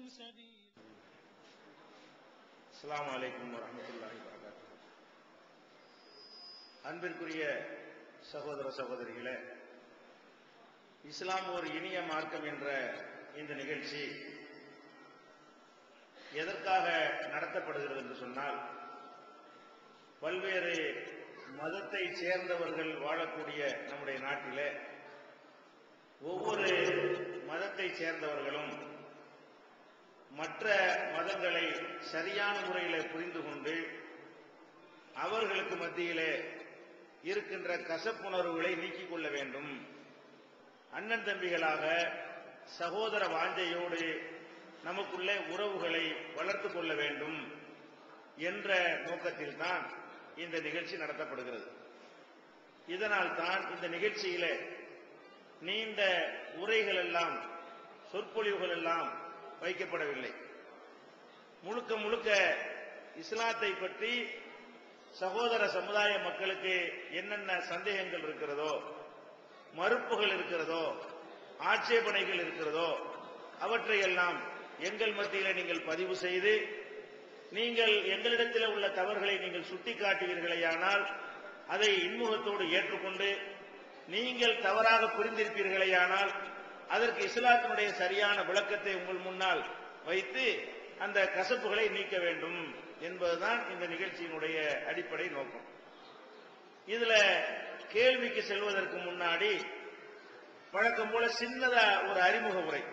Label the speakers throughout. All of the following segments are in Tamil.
Speaker 1: سبيلا
Speaker 2: அஸ்ஸலாமு அலைக்கும் வரஹ்மத்துல்லாஹி வபரகாத்துஹு அன்பிற்குரிய சகோதர சகோதரிகளே இஸ்லாம் ஒரு இனிய மார்க்கம் என்ற இந்த நிகழ்ச்சி எதற்காக நடத்தப்படுகிறது என்று சொன்னால் பல்வேறு மதத்தை சேர்ந்தவர்கள் வாழக்கூடிய நம்முடைய நாட்டிலே ஒவ்வொரு மதத்தை சேர்ந்தவர்களும் மற்ற மதங்களை சரியான முறையில் புரிந்து கொண்டு அவர்களுக்கு மத்தியிலே இருக்கின்ற கசப்புணர்வுகளை நீக்கிக் கொள்ள வேண்டும் அண்ணன் தம்பிகளாக சகோதர வாஞ்சையோடு நமக்குள்ளே உறவுகளை வளர்த்துக் கொள்ள வேண்டும் என்ற நோக்கத்தில்தான் இந்த நிகழ்ச்சி நடத்தப்படுகிறது இதனால் தான் இந்த நிகழ்ச்சியிலே நீண்ட உரைகள் எல்லாம் சொற்பொழிவுகள் எல்லாம் வைக்கப்படவில்லை முழுக்க முழுக்க இஸ்லாத்தை பற்றி சகோதர சமுதாய மக்களுக்கு என்னென்ன சந்தேகங்கள் இருக்கிறதோ மறுப்புகள் இருக்கிறதோ ஆட்சேபனைகள் இருக்கிறதோ அவற்றையெல்லாம் எங்கள் மத்தியில் நீங்கள் பதிவு செய்து நீங்கள் எங்களிடத்தில் உள்ள தவறுகளை நீங்கள் சுட்டிக்காட்டுவீர்களேயானால் அதை இன்முகத்தோடு ஏற்றுக்கொண்டு நீங்கள் தவறாக புரிந்திருப்பீர்களேயானால் அதற்கு இஸ்லாத்தினுடைய சரியான விளக்கத்தை உங்கள் முன்னால் வைத்து அந்த கசப்புகளை நீக்க வேண்டும் என்பதுதான் இந்த நிகழ்ச்சியினுடைய அடிப்படை நோக்கம் இதுல கேள்விக்கு செல்வதற்கு முன்னாடி வழக்கம் போல சின்னதா ஒரு அறிமுக உரை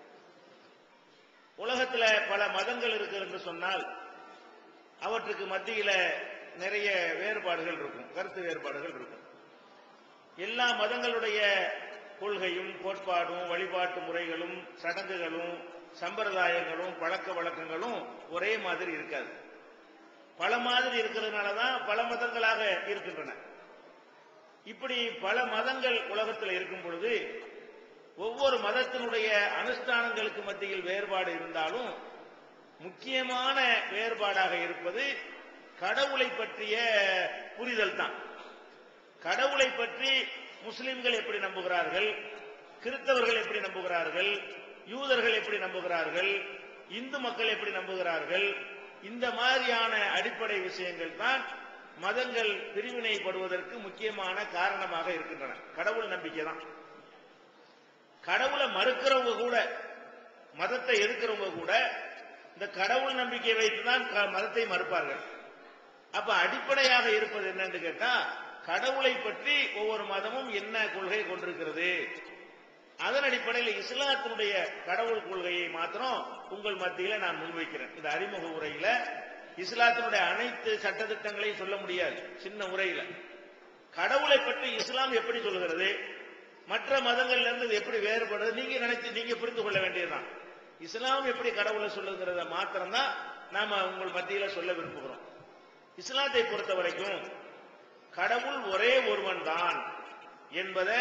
Speaker 2: உலகத்துல பல மதங்கள் இருக்கு என்று சொன்னால் அவற்றுக்கு மத்தியில நிறைய வேறுபாடுகள் இருக்கும் கருத்து வேறுபாடுகள் இருக்கும் எல்லா மதங்களுடைய கொள்கையும் கோட்பாடும் வழிபாட்டு முறைகளும் சடங்குகளும் சம்பிரதாயங்களும் பழக்க வழக்கங்களும் ஒரே மாதிரி இருக்காது பல மாதிரி இருக்கிறதுனால தான் பல மதங்களாக இருக்கின்றன இப்படி பல மதங்கள் உலகத்தில் இருக்கும் பொழுது ஒவ்வொரு மதத்தினுடைய அனுஷ்டானங்களுக்கு மத்தியில் வேறுபாடு இருந்தாலும் முக்கியமான வேறுபாடாக இருப்பது கடவுளை பற்றிய புரிதல் தான் கடவுளை பற்றி முஸ்லிம்கள் எப்படி நம்புகிறார்கள் கிறிஸ்தவர்கள் எப்படி நம்புகிறார்கள் யூதர்கள் எப்படி நம்புகிறார்கள் இந்து மக்கள் எப்படி நம்புகிறார்கள் இந்த மாதிரியான அடிப்படை விஷயங்கள் தான் மதங்கள் பிரிவினைப்படுவதற்கு முக்கியமான காரணமாக இருக்கின்றன கடவுள் நம்பிக்கை தான் கடவுளை மறுக்கிறவங்க கூட மதத்தை எதிர்க்கிறவங்க கூட இந்த கடவுள் நம்பிக்கை வைத்துதான் க- மதத்தை மறுப்பார்கள் அப்ப அடிப்படையாக இருப்பது என்னன்னு கேட்டா கடவுளை பற்றி ஒவ்வொரு மதமும் என்ன கொள்கை கொண்டிருக்கிறது அதன் அடிப்படையில் இஸ்லாத்தினுடைய கடவுள் கொள்கையை மாத்திரம் உங்கள் மத்தியில நான் முன்வைக்கிறேன் இந்த அறிமுக உரையில இஸ்லாத்தினுடைய அனைத்து சட்டத்திட்டங்களையும் சொல்ல முடியாது சின்ன உரையில கடவுளை பற்றி இஸ்லாம் எப்படி சொல்கிறது மற்ற மதங்கள்ல இருந்து இது எப்படி வேறுபடுது நீங்க நினைச்சு நீங்க புரிந்து கொள்ள வேண்டியதுதான் இஸ்லாம் எப்படி கடவுளை சொல்லுங்கிறத மாத்திரம்தான் நாம உங்கள் மத்தியில சொல்ல விரும்புகிறோம் இஸ்லாத்தை பொறுத்த வரைக்கும் கடவுள் ஒரே ஒருவன் தான் என்பதை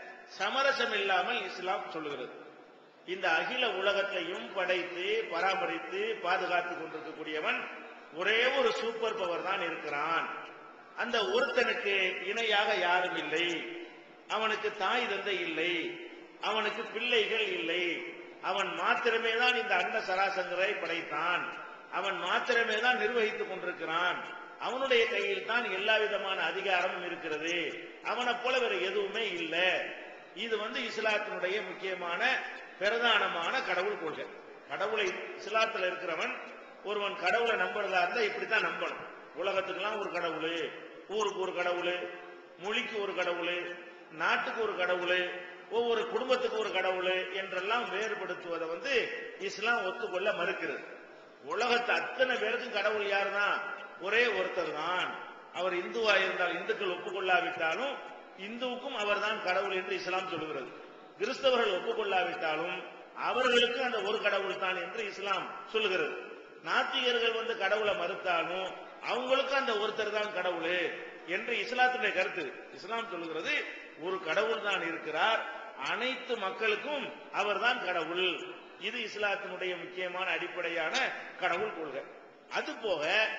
Speaker 2: சமரசம் இல்லாமல் இஸ்லாம் சொல்லுகிறது இந்த அகில உலகத்தையும் படைத்து பராமரித்து பாதுகாத்துக் கொண்டிருக்கக்கூடியவன் ஒரே ஒரு சூப்பர் பவர் தான் இருக்கிறான் அந்த ஒருத்தனுக்கு இணையாக யாரும் இல்லை அவனுக்கு தாய் தந்தை இல்லை அவனுக்கு பிள்ளைகள் இல்லை அவன் மாத்திரமே தான் இந்த அண்ட சராசங்கரை படைத்தான் அவன் மாத்திரமே தான் நிர்வகித்துக் கொண்டிருக்கிறான் அவனுடைய கையில் தான் எல்லா விதமான அதிகாரமும் இருக்கிறது அவனைப் போல வேற எதுவுமே இல்லை இது வந்து இஸ்லாத்தினுடைய முக்கியமான பிரதானமான கடவுள் கொள்கை கடவுளை இஸ்லாத்துல இருக்கிறவன் ஒருவன் கடவுளை நம்புறதா இருந்தா இப்படித்தான் நம்பணும் உலகத்துக்கெல்லாம் ஒரு கடவுள் ஊருக்கு ஒரு கடவுள் மொழிக்கு ஒரு கடவுள் நாட்டுக்கு ஒரு கடவுள் ஒவ்வொரு குடும்பத்துக்கு ஒரு கடவுள் என்றெல்லாம் வேறுபடுத்துவதை வந்து இஸ்லாம் ஒத்துக்கொள்ள மறுக்கிறது உலகத்து அத்தனை பேருக்கும் கடவுள் யாருதான் ஒரே ஒருத்தர் தான் அவர் இந்துவா இருந்தால் இந்துக்கள் ஒப்புக்கொள்ளாவிட்டாலும் இந்துவுக்கும் அவர்தான் கடவுள் என்று இஸ்லாம் சொல்லுகிறது கிறிஸ்தவர்கள் ஒப்புக்கொள்ளாவிட்டாலும் அவர்களுக்கு அந்த ஒரு கடவுள் தான் என்று இஸ்லாம் சொல்லுகிறது நாத்திகர்கள் வந்து கடவுளை மறுத்தாலும் அவங்களுக்கு அந்த ஒருத்தர் தான் கடவுள் என்று இஸ்லாத்துடைய கருத்து இஸ்லாம் சொல்லுகிறது ஒரு கடவுள் தான் இருக்கிறார் அனைத்து மக்களுக்கும் அவர்தான் கடவுள் இது இஸ்லாத்தினுடைய முக்கியமான அடிப்படையான கடவுள் கொள்கை அது போக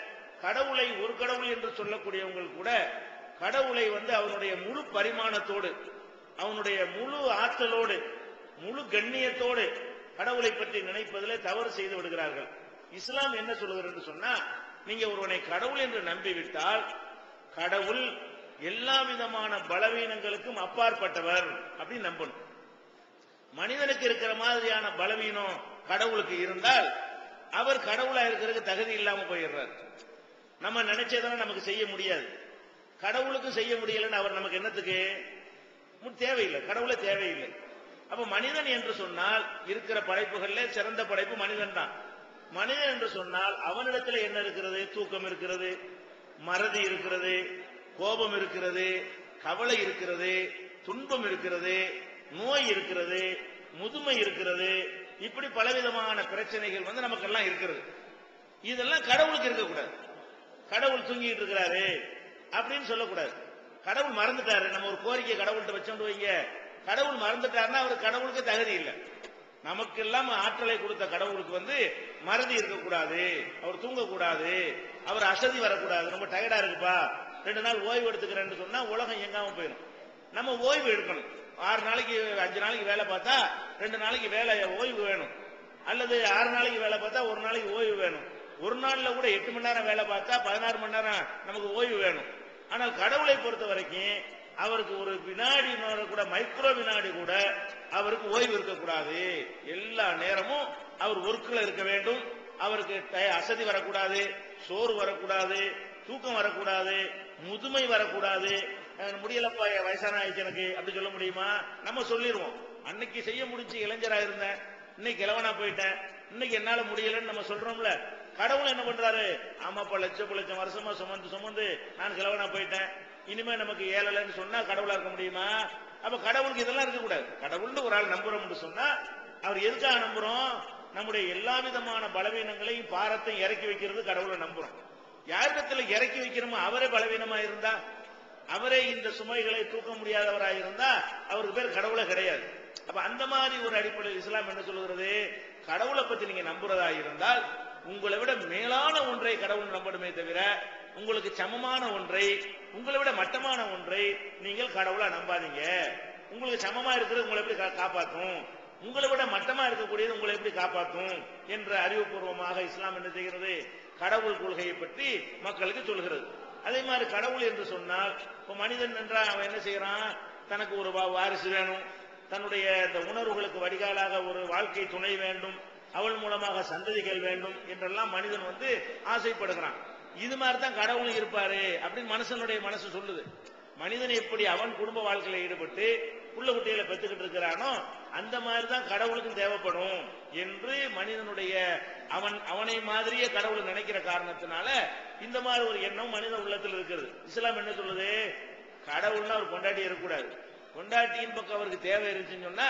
Speaker 2: கடவுளை ஒரு கடவுள் என்று சொல்லக்கூடியவங்க கூட கடவுளை வந்து அவனுடைய முழு பரிமாணத்தோடு அவனுடைய முழு ஆற்றலோடு முழு கண்ணியத்தோடு கடவுளை பற்றி நினைப்பதிலே தவறு செய்து விடுகிறார்கள் இஸ்லாம் என்ன சொல்லுகிறது என்று சொன்னா நீங்க ஒருவனை கடவுள் என்று நம்பிவிட்டால் கடவுள் எல்லா விதமான பலவீனங்களுக்கும் அப்பாற்பட்டவர் அப்படின்னு நம்பணும் மனிதனுக்கு இருக்கிற மாதிரியான பலவீனம் கடவுளுக்கு இருந்தால் அவர் கடவுளா இருக்கிறதுக்கு தகுதி இல்லாம போயிடுறார் நம்ம நினைச்சதெல்லாம் நமக்கு செய்ய முடியாது கடவுளுக்கு செய்ய முடியலன்னு அவர் நமக்கு என்னத்துக்கு மு- தேவையில்லை கடவுளே தேவையில்லை அப்ப மனிதன் என்று சொன்னால் இருக்கிற படைப்புகள்ல சிறந்த படைப்பு மனிதன் தான் மனிதன் என்று சொன்னால் அவனிடத்துல என்ன இருக்கிறது தூக்கம் இருக்கிறது மறதி இருக்கிறது கோபம் இருக்கிறது கவலை இருக்கிறது துன்பம் இருக்கிறது நோய் இருக்கிறது முதுமை இருக்கிறது இப்படி பலவிதமான பிரச்சனைகள் வந்து நமக்கெல்லாம் இருக்கிறது இதெல்லாம் கடவுளுக்கு இருக்கக்கூடாது கடவுள் தூங்கிட்டு இருக்கிறாரு அப்படின்னு சொல்லக்கூடாது கடவுள் மறந்துட்டாரு நம்ம ஒரு கோரிக்கை கடவுள்கிட்ட வச்சோண்டு வைங்க கடவுள் மறந்துட்டாருன்னா அவர் கடவுளுக்கு தகுதி இல்லை நமக்கெல்லாம் ஆற்றலை கொடுத்த கடவுளுக்கு வந்து மறதி இருக்கக்கூடாது அவர் தூங்கக்கூடாது அவர் அசதி வரக்கூடாது ரொம்ப டயர்டா இருக்குப்பா ரெண்டு நாள் ஓய்வு எடுத்துக்கிறேன்னு சொன்னா உலகம் எங்காம போயிடும் நம்ம ஓய்வு எடுக்கணும் ஆறு நாளைக்கு அஞ்சு நாளைக்கு வேலை பார்த்தா ரெண்டு நாளைக்கு வேலை ஓய்வு வேணும் அல்லது ஆறு நாளைக்கு வேலை பார்த்தா ஒரு நாளைக்கு ஓய்வு வேணும் ஒரு நாள்ல கூட எட்டு மணி நேரம் வேலை பார்த்தா பதினாறு மணி நேரம் நமக்கு ஓய்வு வேணும் ஆனால் கடவுளை பொறுத்த வரைக்கும் அவருக்கு ஒரு வினாடி நேரம் கூட மைக்ரோ வினாடி கூட அவருக்கு ஓய்வு இருக்கக்கூடாது எல்லா நேரமும் அவர் ஒர்க்கில் இருக்க வேண்டும் அவருக்கு டய- அசதி வரக்கூடாது சோறு வரக்கூடாது தூக்கம் வரக்கூடாது முதுமை வரக்கூடாது அஹ் முடியலப்பா என் வயசான ஆயிடுச்சு எனக்கு அப்படி சொல்ல முடியுமா நம்ம சொல்லிடுவோம் அன்னைக்கு செய்ய முடிஞ்சு இளைஞரா இருந்தேன் இன்னைக்கு கிழவனா போயிட்டேன் இன்னைக்கு என்னால முடியலன்னு நம்ம சொல்றோம்ல கடவுள் என்ன பண்றாரு ஆமாப்பா லட்சம் லட்சம் வருஷமா சுமந்து சுமந்து நான் கிழவனா போயிட்டேன் இனிமே நமக்கு ஏழலைன்னு சொன்னா கடவுளா இருக்க முடியுமா அப்ப கடவுளுக்கு இதெல்லாம் இருக்க கூடாது கடவுள்னு ஒரு ஆள் நம்புறோம்னு சொன்னா அவர் எதுக்காக நம்புறோம் நம்முடைய எல்லா விதமான பலவீனங்களையும் பாரத்தையும் இறக்கி வைக்கிறது கடவுளை நம்புறோம் யாரிடத்துல இறக்கி வைக்கிறோமோ அவரே பலவீனமா இருந்தா அவரே இந்த சுமைகளை தூக்க முடியாதவராக இருந்தா அவருக்கு பேர் கடவுளே கிடையாது அப்ப அந்த மாதிரி ஒரு அடிப்படையில் இஸ்லாம் என்ன சொல்லுகிறது கடவுளை பத்தி நீங்க நம்புறதா இருந்தால் உங்களை விட மேலான ஒன்றை கடவுள் நம்பணுமே தவிர உங்களுக்கு சமமான ஒன்றை உங்களை விட மட்டமான ஒன்றை நீங்கள் கடவுளா நம்பாதீங்க உங்களுக்கு சமமா இருக்கிறது உங்களை எப்படி கா- காப்பாத்தும் உங்களை விட மட்டமா இருக்கக்கூடியது உங்களை எப்படி காப்பாத்தும் என்ற அறிவுபூர்வமாக இஸ்லாம் என்ன செய்கிறது கடவுள் கொள்கையை பற்றி மக்களுக்கு சொல்கிறது அதே மாதிரி கடவுள் என்று சொன்னால் இப்ப மனிதன் என்றால் அவன் என்ன செய்யறான் தனக்கு ஒரு வா- வாரிசு வேணும் தன்னுடைய இந்த உணர்வுகளுக்கு வடிகாலாக ஒரு வாழ்க்கை துணை வேண்டும் அவள் மூலமாக சந்ததிகள் வேண்டும் என்றெல்லாம் மனிதன் வந்து ஆசைப்படுகிறான் இது மாதிரி தான் கடவுளும் இருப்பாரு அப்படின்னு மனுஷனுடைய மனசு சொல்லுது மனிதன் எப்படி அவன் குடும்ப வாழ்க்கையில ஈடுபட்டு புள்ள குட்டிகளை பெத்துக்கிட்டு இருக்கிறானோ அந்த மாதிரி தான் கடவுளுக்கும் தேவைப்படும் என்று மனிதனுடைய அவன் அவனை மாதிரியே கடவுள் நினைக்கிற காரணத்தினால இந்த மாதிரி ஒரு எண்ணம் மனித உள்ளத்தில் இருக்கிறது இஸ்லாம் என்ன சொல்லுது கடவுள்னா அவர் கொண்டாட்டி இருக்கக்கூடாது கொண்டாட்டியின் பக்கம் அவருக்கு தேவை இருந்துச்சுன்னு சொன்னா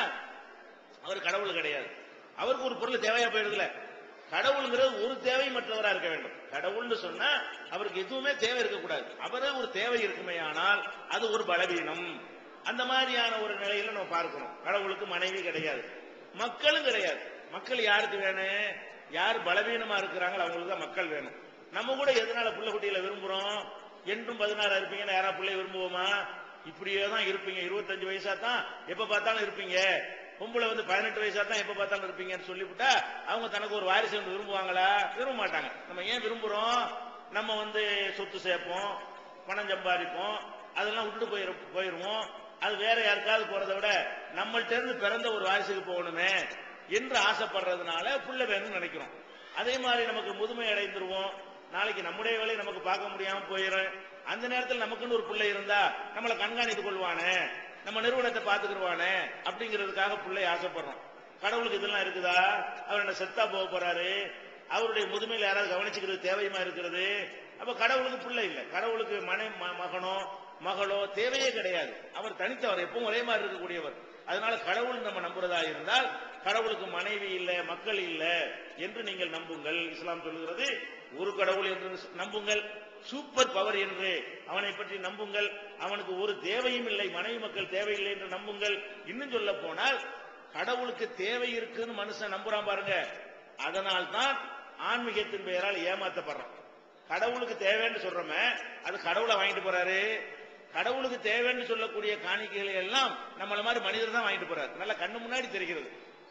Speaker 2: அவர் கடவுள் கிடையாது அவருக்கு ஒரு பொருள் தேவையா போயிடுதுல கடவுளுங்கிறது ஒரு தேவை மற்றவரா இருக்க வேண்டும் கடவுள்னு சொன்னா அவருக்கு எதுவுமே தேவை இருக்கக்கூடாது அவரே ஒரு தேவை இருக்குமே ஆனால் அது ஒரு பலவீனம் அந்த மாதிரியான ஒரு நிலையில நம்ம பார்க்கணும் கடவுளுக்கு மனைவி கிடையாது மக்களும் கிடையாது மக்கள் யாருக்கு வேணும் யார் பலவீனமா இருக்கிறாங்களோ அவங்களுக்கு தான் மக்கள் வேணும் நம்ம கூட எதனால புள்ள குட்டிகளை விரும்புறோம் என்றும் பதினாறு இருப்பீங்கன்னு யாரா பிள்ளை விரும்புவோமா இப்படியே தான் இருப்பீங்க இருபத்தஞ்சு வயசா தான் எப்ப பார்த்தாலும் இருப்பீங்க பொம்பளை வந்து பதினெட்டு வயசா தான் எப்ப பார்த்தாலும் இருப்பீங்கன்னு சொல்லிவிட்டா அவங்க தனக்கு ஒரு வாரிசு வந்து விரும்புவாங்களா விரும்ப மாட்டாங்க நம்ம ஏன் விரும்புறோம் நம்ம வந்து சொத்து சேர்ப்போம் பணம் சம்பாதிப்போம் அதெல்லாம் விட்டுட்டு போயிரு போயிருவோம் அது வேற யாருக்காவது போறதை விட நம்மள்ட்ட இருந்து பிறந்த ஒரு வாரிசுக்கு போகணுமே என்று ஆசைப்படுறதுனால புள்ள வேணும்னு நினைக்கிறோம் அதே மாதிரி நமக்கு முதுமை அடைந்துருவோம் நாளைக்கு நம்முடைய வேலையை நமக்கு பார்க்க முடியாம போயிடும் அந்த நேரத்தில் நமக்குன்னு ஒரு பிள்ளை இருந்தா நம்மளை கண்காணித்துக் கொள்வானே நம்ம நிறுவனத்தை பாத்துக்கிடுவானே அப்படிங்கிறதுக்காக பிள்ளை ஆசைப்படுறோம் கடவுளுக்கு இதெல்லாம் இருக்குதா அவர் என்ன செத்தா போக போறாரு அவருடைய முதுமையில் யாராவது கவனிச்சுக்கிறது தேவையுமா இருக்கிறது அப்ப கடவுளுக்கு பிள்ளை இல்லை கடவுளுக்கு மனை ம- மகனோ மகளோ தேவையே கிடையாது அவர் தனித்தவர் எப்பவும் ஒரே மாதிரி இருக்கக்கூடியவர் அதனால கடவுள் நம்ம நம்புறதா இருந்தால் கடவுளுக்கு மனைவி இல்ல மக்கள் இல்ல என்று நீங்கள் நம்புங்கள் இஸ்லாம் சொல்லுகிறது ஒரு கடவுள் என்று நம்புங்கள் சூப்பர் பவர் என்று அவனை பற்றி நம்புங்கள் அவனுக்கு ஒரு தேவையும் இல்லை மனைவி மக்கள் தேவையில்லை என்று நம்புங்கள் இன்னும் சொல்ல போனால் கடவுளுக்கு தேவை இருக்குன்னு மனுஷன் நம்புறான் பாருங்க அதனால் தான் ஆன்மீகத்தின் பெயரால் ஏமாத்தப்படுறான் கடவுளுக்கு தேவைன்னு சொல்றோமே அது கடவுளை வாங்கிட்டு போறாரு கடவுளுக்கு தேவைன்னு சொல்லக்கூடிய காணிக்கைகளை எல்லாம் நம்மள மாதிரி மனிதர் தான் வாங்கிட்டு போறாரு நல்ல கண்ணு முன்னாடி தெரிகிறது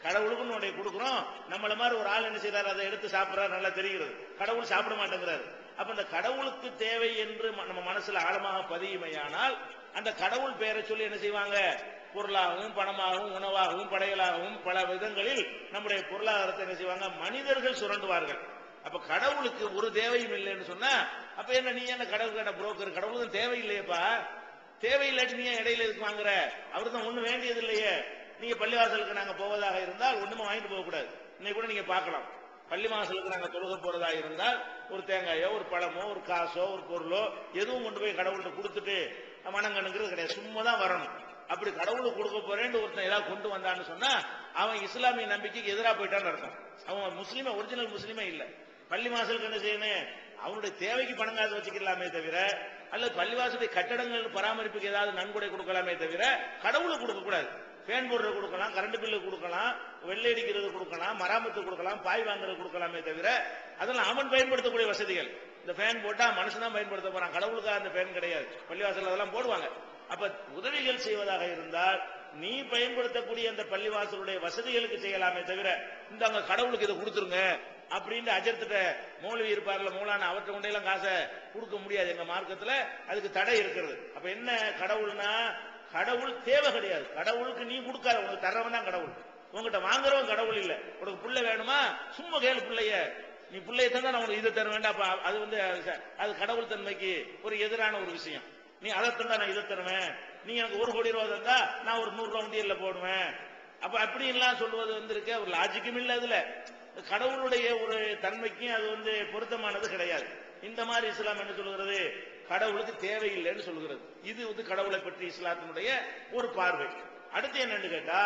Speaker 2: கடவுளுக்கு நம்முடைய கொடுக்குறோம் நம்மள மாதிரி ஒரு ஆள் என்ன செய்யறாரு அதை எடுத்து சாப்பிடுறாரு நல்லா தெரிகிறது கடவுள் சாப்பிட மாட்டேங்கிறாரு அப்ப அந்த கடவுளுக்கு தேவை என்று ம- நம்ம மனசுல ஆழமாக பதியுமையானால் அந்த கடவுள் பெயரை சொல்லி என்ன செய்வாங்க பொருளாகவும் பணமாகவும் உணவாகவும் படையலாகவும் பல விதங்களில் நம்முடைய பொருளாதாரத்தை என்ன செய்வாங்க மனிதர்கள் சுரண்டுவார்கள் அப்ப கடவுளுக்கு ஒரு தேவையும் இல்லைன்னு சொன்னா அப்ப என்ன நீ என்ன கடவுள் கேட்ட புரோக்கர் கடவுளுக்கு தேவையில்லையேப்பா தேவையில்லாட்டி நீ ஏன் இடையில இருக்கு வாங்குற அவருக்கு தான் ஒண்ணு வேண்டியது இல்லையே நீங்க பள்ளிவாசலுக்கு நாங்க போவதாக இருந்தால் ஒண்ணுமே வாங்கிட்டு போக கூடாது இன்னைக்கு கூட நீங்க பார்க்கலாம் பள்ளி வாசலுக்கு நாங்க தொழுக போறதா இருந்தால் ஒரு தேங்காயோ ஒரு பழமோ ஒரு காசோ ஒரு பொருளோ எதுவும் கொண்டு போய் கடவுள்கிட்ட கொடுத்துட்டு மனங்கணுங்கிறது கிடையாது சும்மா தான் வரணும் அப்படி கடவுளுக்கு கொடுக்க போறேன்னு ஒருத்தன் ஏதாவது கொண்டு வந்தான்னு சொன்னா அவன் இஸ்லாமிய நம்பிக்கைக்கு எதிராக போயிட்டான்னு அர்த்தம் அவன் முஸ்லீமே ஒரிஜினல் முஸ்லீமே இல்ல பள்ளி வாசலுக்கு என்ன செய்யணும் அவனுடைய தேவைக்கு பணம் காசு வச்சுக்கலாமே தவிர அல்லது பள்ளிவாசலுடைய கட்டடங்கள் பராமரிப்புக்கு ஏதாவது நன்கொடை கொடுக்கலாமே தவிர கடவுளுக்கு கொடுக்க கூடாது ஃபேன் போடுறது கொடுக்கலாம் கரண்ட் பில்லு கொடுக்கலாம் வெள்ளை அடிக்கிறது கொடுக்கலாம் மராமத்து கொடுக்கலாம் பாய் வாங்குறது கொடுக்கலாமே தவிர அதெல்லாம் அவன் பயன்படுத்தக்கூடிய வசதிகள் இந்த ஃபேன் போட்டா மனுஷன் தான் பயன்படுத்த போறான் கடவுளுக்காக அந்த ஃபேன் கிடையாது பள்ளிவாசல் அதெல்லாம் போடுவாங்க அப்ப உதவிகள் செய்வதாக இருந்தால் நீ பயன்படுத்தக்கூடிய அந்த பள்ளிவாசலுடைய வசதிகளுக்கு செய்யலாமே தவிர இந்த அங்க கடவுளுக்கு இதை கொடுத்துருங்க அப்படின்னு அஜர்த்திட்ட மௌலவி இருப்பார்ல மூலான அவற்றை கொண்டையெல்லாம் காசை கொடுக்க முடியாது எங்க மார்க்கத்துல அதுக்கு தடை இருக்கிறது அப்ப என்ன கடவுள்னா கடவுள் தேவை கிடையாது கடவுளுக்கு நீ கொடுக்காத உனக்கு தர்றவன் தான் கடவுள் உங்ககிட்ட வாங்குறவன் கடவுள் இல்ல உனக்கு புள்ள வேணுமா சும்மா கேளு பிள்ளைய நீ பிள்ளைய தந்தா நான் உனக்கு இதை தர வேண்டாம் அப்ப அது வந்து அது- அது கடவுள் தன்மைக்கு ஒரு எதிரான ஒரு விஷயம் நீ அதை தந்தா நான் இதை தருவேன் நீ எனக்கு ஒரு கோடி ரூபா தந்தா நான் ஒரு நூறு ரூபா உண்டியல்ல போடுவேன் அப்ப அப்படி எல்லாம் சொல்லுவது வந்து இருக்க ஒரு லாஜிக்கும் இல்ல அதுல கடவுளுடைய ஒரு தன்மைக்கும் அது வந்து பொருத்தமானது கிடையாது இந்த மாதிரி இஸ்லாம் என்ன சொல்லுகிறது கடவுளுக்கு தேவையில்லைன்னு சொல்லுகிறது இது வந்து கடவுளை பற்றி இஸ்லாத்தினுடைய ஒரு பார்வை அடுத்து என்னன்னு கேட்டா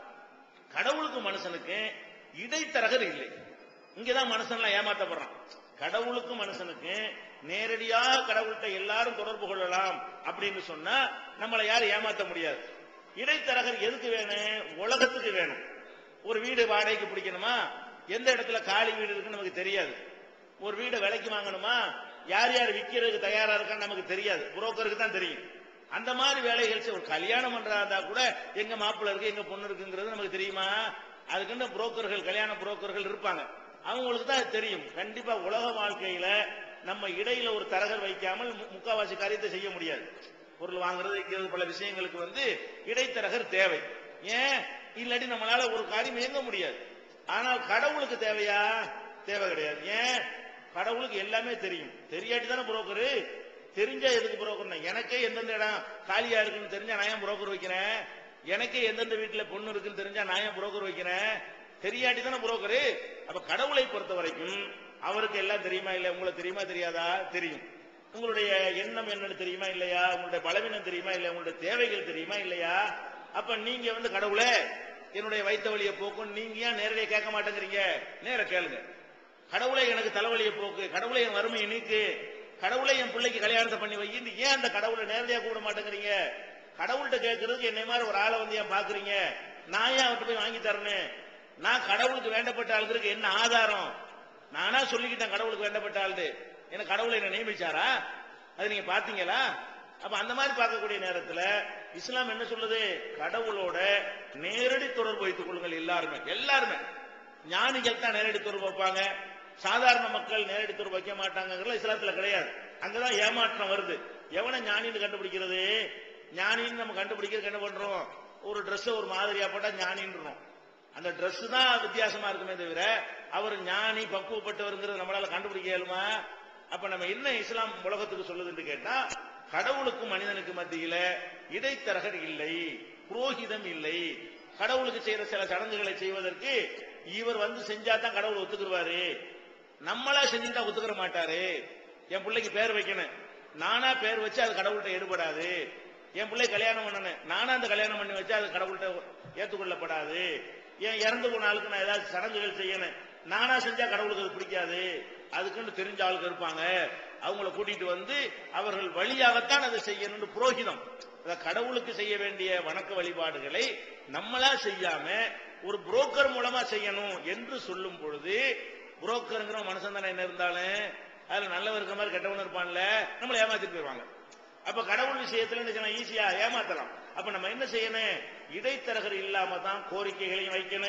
Speaker 2: கடவுளுக்கு மனுஷனுக்கு இடைத்தரகர் இல்லை இங்கதான் மனுஷன்லாம் ஏமாத்தப்படுறான் கடவுளுக்கு மனுஷனுக்கு நேரடியாக கடவுள்கிட்ட எல்லாரும் தொடர்பு கொள்ளலாம் அப்படின்னு சொன்னா நம்மளை யாரும் ஏமாத்த முடியாது இடைத்தரகர் எதுக்கு வேணும் உலகத்துக்கு வேணும் ஒரு வீடு வாடகைக்கு பிடிக்கணுமா எந்த இடத்துல காலி வீடு இருக்குன்னு நமக்கு தெரியாது ஒரு வீடை விலைக்கு வாங்கணுமா யார் யார் விற்கிறதுக்கு தயாரா இருக்கான்னு நமக்கு தெரியாது புரோக்கருக்கு தான் தெரியும் அந்த மாதிரி வேலைகள் செய்- ஒரு கல்யாணம் பண்றதா இருந்தா கூட எங்க மாப்பிள்ளை இருக்கு எங்க பொண்ணு இருக்குங்கிறது நமக்கு தெரியுமா அதுக்குன்னு புரோக்கர்கள் கல்யாண புரோக்கர்கள் இருப்பாங்க அவங்களுக்கு தான் அது தெரியும் கண்டிப்பா உலக வாழ்க்கையில நம்ம இடையில ஒரு தரகர் வைக்காமல் மு- முக்காவாசி காரியத்தை செய்ய முடியாது பொருள் வாங்குறது விற்கிறது பல விஷயங்களுக்கு வந்து இடைத்தரகர் தேவை ஏன் இல்லாட்டி நம்மளால ஒரு காரியம் இயங்க முடியாது ஆனால் கடவுளுக்கு தேவையா தேவை கிடையாது ஏன் கடவுளுக்கு எல்லாமே தெரியும் தெரியாட்டி தானே புரோக்கரு தெரிஞ்சா எதுக்கு புரோக்கர் எனக்கே எந்தெந்த இடம் காலியா இருக்குன்னு தெரிஞ்சா நான் ஏன் புரோக்கர் வைக்கிறேன் எனக்கே எந்தெந்த வீட்டுல பொண்ணு இருக்குன்னு தெரிஞ்சா நான் ஏன் புரோக்கர் வைக்கிறேன் தெரியாட்டி தானே புரோக்கரு அப்ப கடவுளை பொறுத்த வரைக்கும் அவருக்கு எல்லாம் தெரியுமா இல்ல உங்களுக்கு தெரியுமா தெரியாதா தெரியும் உங்களுடைய எண்ணம் என்னன்னு தெரியுமா இல்லையா உங்களுடைய பலவீனம் தெரியுமா இல்லையா உங்களுடைய தேவைகள் தெரியுமா இல்லையா அப்ப நீங்க வந்து கடவுளே என்னுடைய வைத்த வழியை போக்கும் நீங்க ஏன் நேரடியாக கேட்க மாட்டேங்கிறீங்க நேர கேளுங்க கடவுளை எனக்கு தலைவலியை போக்கு கடவுளை என் வறுமையை நீக்கு கடவுளை என் பிள்ளைக்கு கல்யாணத்தை பண்ணி வைக்கின்னு ஏன் அந்த கடவுளை நேரடியாக கூப்பிட மாட்டேங்கிறீங்க கடவுள்கிட்ட கேட்கறதுக்கு என்னை மாதிரி ஒரு ஆளை வந்து ஏன் பாக்குறீங்க நான் ஏன் அவர்கிட்ட போய் வாங்கி தரணும் நான் கடவுளுக்கு வேண்டப்பட்ட ஆளுக்கு என்ன ஆதாரம் நானா சொல்லிக்கிட்டேன் கடவுளுக்கு வேண்டப்பட்ட ஆளு எனக்கு கடவுளை என்ன நியமிச்சாரா அது நீங்க பாத்தீங்களா அப்ப அந்த மாதிரி பார்க்கக்கூடிய நேரத்துல இஸ்லாம் என்ன சொல்லுது கடவுளோட நேரடி தொடர்பு வைத்துக் கொள்ளுங்கள் எல்லாருமே எல்லாருமே ஞானிகள் தான் நேரடி தொடர்பு வைப்பாங்க சாதாரண மக்கள் நேரடி தொடர்பு வைக்க மாட்டாங்கிறது இஸ்லாத்துல கிடையாது அங்கதான் ஏமாற்றம் வருது எவனை ஞானின்னு கண்டுபிடிக்கிறது ஞானின்னு நம்ம கண்டுபிடிக்கிறதுக்கு என்ன பண்றோம் ஒரு Dress ஒரு மாதிரியா போட்டா ஞானின்றோம் அந்த Dress தான் வித்தியாசமா இருக்குமே தவிர அவர் ஞானி பக்குவப்பட்டவருங்கிறது நம்மளால கண்டுபிடிக்க இயலுமா அப்ப நம்ம என்ன இஸ்லாம் உலகத்துக்கு சொல்லுதுன்னு கேட்டா கடவுளுக்கும் மனிதனுக்கு மத்தியில இடைத்தரகர் இல்லை புரோகிதம் இல்லை கடவுளுக்கு செய்யற சில சடங்குகளை செய்வதற்கு இவர் வந்து செஞ்சா தான் கடவுள் ஒத்துக்குருவாரு நம்மளா செஞ்சுட்டா ஒத்துக்கிற மாட்டாரு என் பிள்ளைக்கு பேர் வைக்கணும் நானா பேர் வச்சு அது கடவுள்கிட்ட எடுபடாது என் பிள்ளை கல்யாணம் பண்ணணும் நானா அந்த கல்யாணம் பண்ணி வச்சா அது கடவுள்கிட்ட ஏத்துக்கொள்ளப்படாது என் இறந்து போன ஆளுக்கு நான் ஏதாவது சடங்குகள் செய்யணும் நானா செஞ்சா கடவுளுக்கு அது பிடிக்காது அதுக்குன்னு தெரிஞ்ச ஆளுங்க இருப்பாங்க அவங்கள கூட்டிட்டு வந்து அவர்கள் வழியாகத்தான் அதை செய்யணும்னு புரோகிதம் அதாவது கடவுளுக்கு செய்ய வேண்டிய வணக்க வழிபாடுகளை நம்மளா செய்யாம ஒரு புரோக்கர் மூலமா செய்யணும் என்று சொல்லும் பொழுது புரோக்கருங்கிற மனுஷன் தானே என்ன இருந்தாலும் அதுல நல்லவன் இருக்கிற மாதிரி கெட்டவன் இருப்பான்ல நம்மளை ஏமாத்திட்டு போயிருவாங்க அப்ப கடவுள் விஷயத்துல என்ன செய்யலாம் ஈஸியா ஏமாத்தலாம் அப்ப நம்ம என்ன செய்யணும் இடைத்தரகர் இல்லாம தான் கோரிக்கைகளையும் வைக்கணும்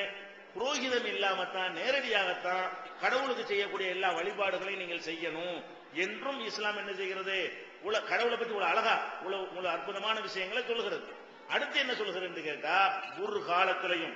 Speaker 2: புரோகிதம் இல்லாமத்தான் நேரடியாகத்தான் கடவுளுக்கு செய்யக்கூடிய எல்லா வழிபாடுகளையும் நீங்கள் செய்யணும் என்றும் இஸ்லாம் என்ன செய்கிறது உல கடவுளை பத்தி இவ்வளவு அழகா இவ்வளவு இவ்வளவு அற்புதமான விஷயங்களை சொல்கிறது அடுத்து என்ன சொல்கிறது என்று கேட்டா ஒரு காலத்திலையும்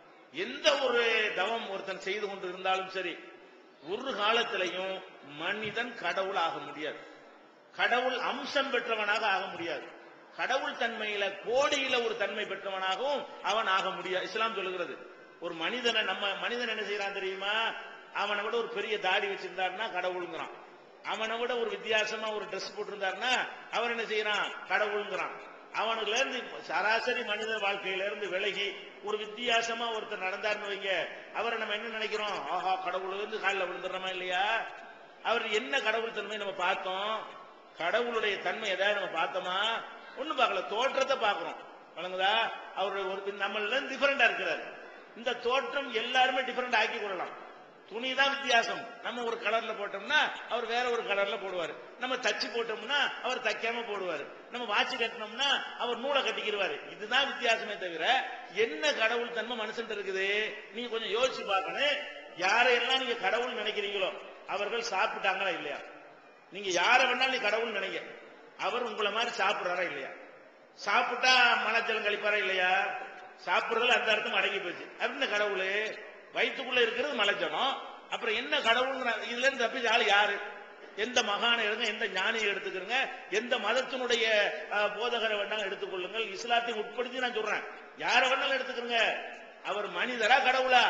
Speaker 2: எந்த ஒரு தவம் ஒருத்தன் செய்து கொண்டு இருந்தாலும் சரி ஒரு காலத்திலையும் மனிதன் கடவுள் ஆக முடியாது கடவுள் அம்சம் பெற்றவனாக ஆக முடியாது கடவுள் தன்மையில கோடியில ஒரு தன்மை பெற்றவனாகவும் அவன் ஆக முடியாது இஸ்லாம் சொல்லுகிறது ஒரு மனிதனை நம்ம மனிதன் என்ன செய்யறான் தெரியுமா அவனை விட ஒரு பெரிய தாடி வச்சிருந்தாருன்னா கடவுளுங்கிறான் அவனை விட ஒரு வித்தியாசமா ஒரு ட்ரெஸ் போட்டிருந்தாருன்னா அவன் என்ன செய்யறான் கடவுளுங்கிறான் அவனுக்குல இருந்து சராசரி மனித வாழ்க்கையில இருந்து விலகி ஒரு வித்தியாசமா ஒருத்தர் நடந்தாருன்னு வைங்க அவரை நம்ம என்ன நினைக்கிறோம் ஆஹா கடவுள் இருந்து காலில் விழுந்துடுறோமா இல்லையா அவர் என்ன கடவுள் தன்மை நம்ம பார்த்தோம் கடவுளுடைய தன்மை ஏதாவது நம்ம பார்த்தோமா ஒண்ணும் பார்க்கல தோற்றத்தை பார்க்கிறோம் வழங்குதா அவருடைய ஒரு நம்மள டிஃபரெண்டா இருக்கிறார் இந்த தோற்றம் எல்லாருமே டிஃபரெண்ட் ஆக்கி கொள்ளலாம் துணி தான் வித்தியாசம் நம்ம ஒரு கலர்ல போட்டோம்னா அவர் வேற ஒரு கலர்ல போடுவாரு நம்ம தச்சு போட்டோம்னா அவர் தைக்காம போடுவாரு நம்ம வாட்சி கட்டினோம்னா அவர் நூலை கட்டிக்கிடுவாரு இதுதான் வித்தியாசமே தவிர என்ன கடவுள் தன்மை மனுஷன் இருக்குது நீங்க கொஞ்சம் யோசிச்சு பார்க்கணும் யாரையெல்லாம் நீங்க கடவுள் நினைக்கிறீங்களோ அவர்கள் சாப்பிட்டாங்களா இல்லையா நீங்க யாரை வேணாலும் நீ கடவுள் நினைங்க அவர் உங்களை மாதிரி சாப்பிடுறாரா இல்லையா சாப்பிட்டா மனஜலம் கழிப்பாரா இல்லையா சாப்பிடுறதுல அந்த அர்த்தம் அடங்கி போச்சு அப்படின்னு கடவுள் வயிற்றுக்குள்ள இருக்கிறது மலைஜலம் அப்புறம் என்ன கடவுள் இதுல இருந்து தப்பிச்ச ஆள் யாரு எந்த மகானை எடுங்க எந்த ஞானியை எடுத்துக்கிறங்க எந்த மதத்தினுடைய அஹ், போதகரை வேணாலும் எடுத்துக்கொள்ளுங்கள் இஸ்லாத்தை உட்படுத்தி நான் சொல்றேன் யாரை வேணாலும் எடுத்துக்கிறங்க அவர் மனிதரா கடவுளா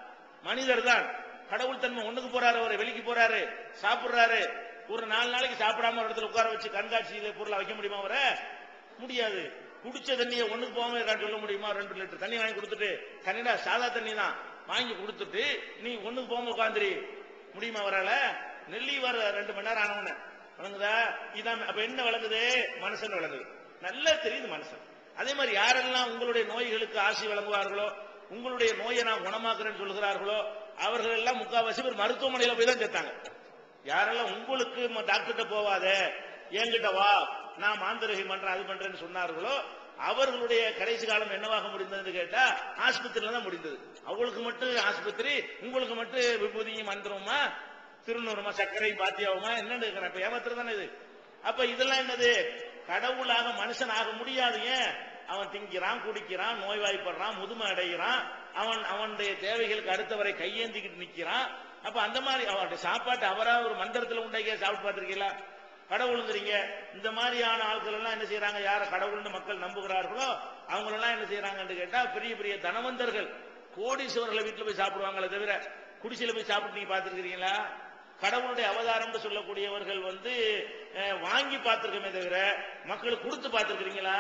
Speaker 2: மனிதர் தான் கடவுள் தன்மை ஒண்ணுக்கு போறாரு அவர் வெளிக்கு போறாரு சாப்பிடுறாரு ஒரு நாலு நாளைக்கு சாப்பிடாம ஒரு இடத்துல உட்கார வச்சு கண்காட்சி பொருளை வைக்க முடியுமா அவரை முடியாது குடிச்ச தண்ணியை ஒண்ணுக்கு போகாம இருக்கான்னு சொல்ல முடியுமா ரெண்டு லிட்டர் தண்ணி வாங்கி கொடுத்துட்டு தண்ணிடா சாதா தண்ணி தான் வாங்கி கொடுத்துட்டு நீ ஒண்ணுக்கு போகாம உட்காந்துரி முடியுமா அவரால நெல்லி வர ரெண்டு மணி நேரம் ஆனவன வழங்குதா இதான் அப்ப என்ன விளங்குது மனுஷன் விளங்குது நல்லா தெரியுது மனுஷன் அதே மாதிரி யாரெல்லாம் உங்களுடைய நோய்களுக்கு ஆசி வழங்குவார்களோ உங்களுடைய நோயை நான் குணமாக்குறேன்னு சொல்கிறார்களோ அவர்கள் எல்லாம் முக்காவாசி பேர் மருத்துவமனையில போய் தான் சேர்த்தாங்க யாரெல்லாம் உங்களுக்கு ம- டாக்டர்கிட்ட போவாத என்கிட்ட வா நான் மாந்திரகை பண்றேன் அது பண்றேன்னு சொன்னார்களோ அவர்களுடைய கடைசி காலம் என்னவாக முடிந்ததுன்னு கேட்டா ஆஸ்பத்திரியில தான் முடிந்தது அவங்களுக்கு மட்டும் ஆஸ்பத்திரி உங்களுக்கு மட்டும் விபூதியும் மந்திரமா திருநூறுமா சர்க்கரை பாத்தியாவுமா என்னன்னு கேக்குறேன் இப்ப ஏமாத்துறது தானே இது அப்ப இதெல்லாம் என்னது கடவுளாக மனுஷன் ஆக முடியாது ஏன் அவன் திங்கிறான் குடிக்கிறான் நோய்வாய்ப்படுறான் முதுமை அடைகிறான் அவன் அவனுடைய தேவைகளுக்கு அடுத்தவரை கையேந்திக்கிட்டு நிக்கிறான் அப்ப அந்த மாதிரி அவனுடைய சாப்பாட்டு அவரா ஒரு மந்திரத்துல உண்டாக்கிய சாப்பிட்டு பார்த்திருக்கீங்களா கடவுளுங்கிறீங்க இந்த மாதிரியான ஆட்கள் எல்லாம் என்ன செய்யறாங்க யார கடவுள்னு மக்கள் நம்புகிறார்களோ அவங்க எல்லாம் என்ன செய்யறாங்கன்னு கேட்டா பெரிய பெரிய தனவந்தர்கள் கோடீஸ்வரர்களை வீட்டுல போய் சாப்பிடுவாங்களே தவிர குடிசையில போய் சாப்பிட்டு நீங்க பார்த்திருக்கிறீங்களா கடவுளுடைய அவதாரம்னு சொல்லக்கூடியவர்கள் வந்து அஹ், வாங்கி பார்த்திருக்கமே தவிர மக்களுக்கு கொடுத்து பார்த்திருக்கிறீங்களா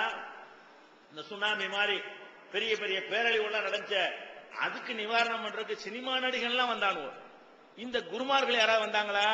Speaker 2: இந்த சுனாமி மாதிரி பெரிய பெரிய பேரழிவுலாம் நடந்துச்ச அதுக்கு நிவாரணம் பண்றதுக்கு சினிமா நடிகன்லாம் வந்தானுவோ இந்த குருமார்கள் யாராவது வந்தாங்களா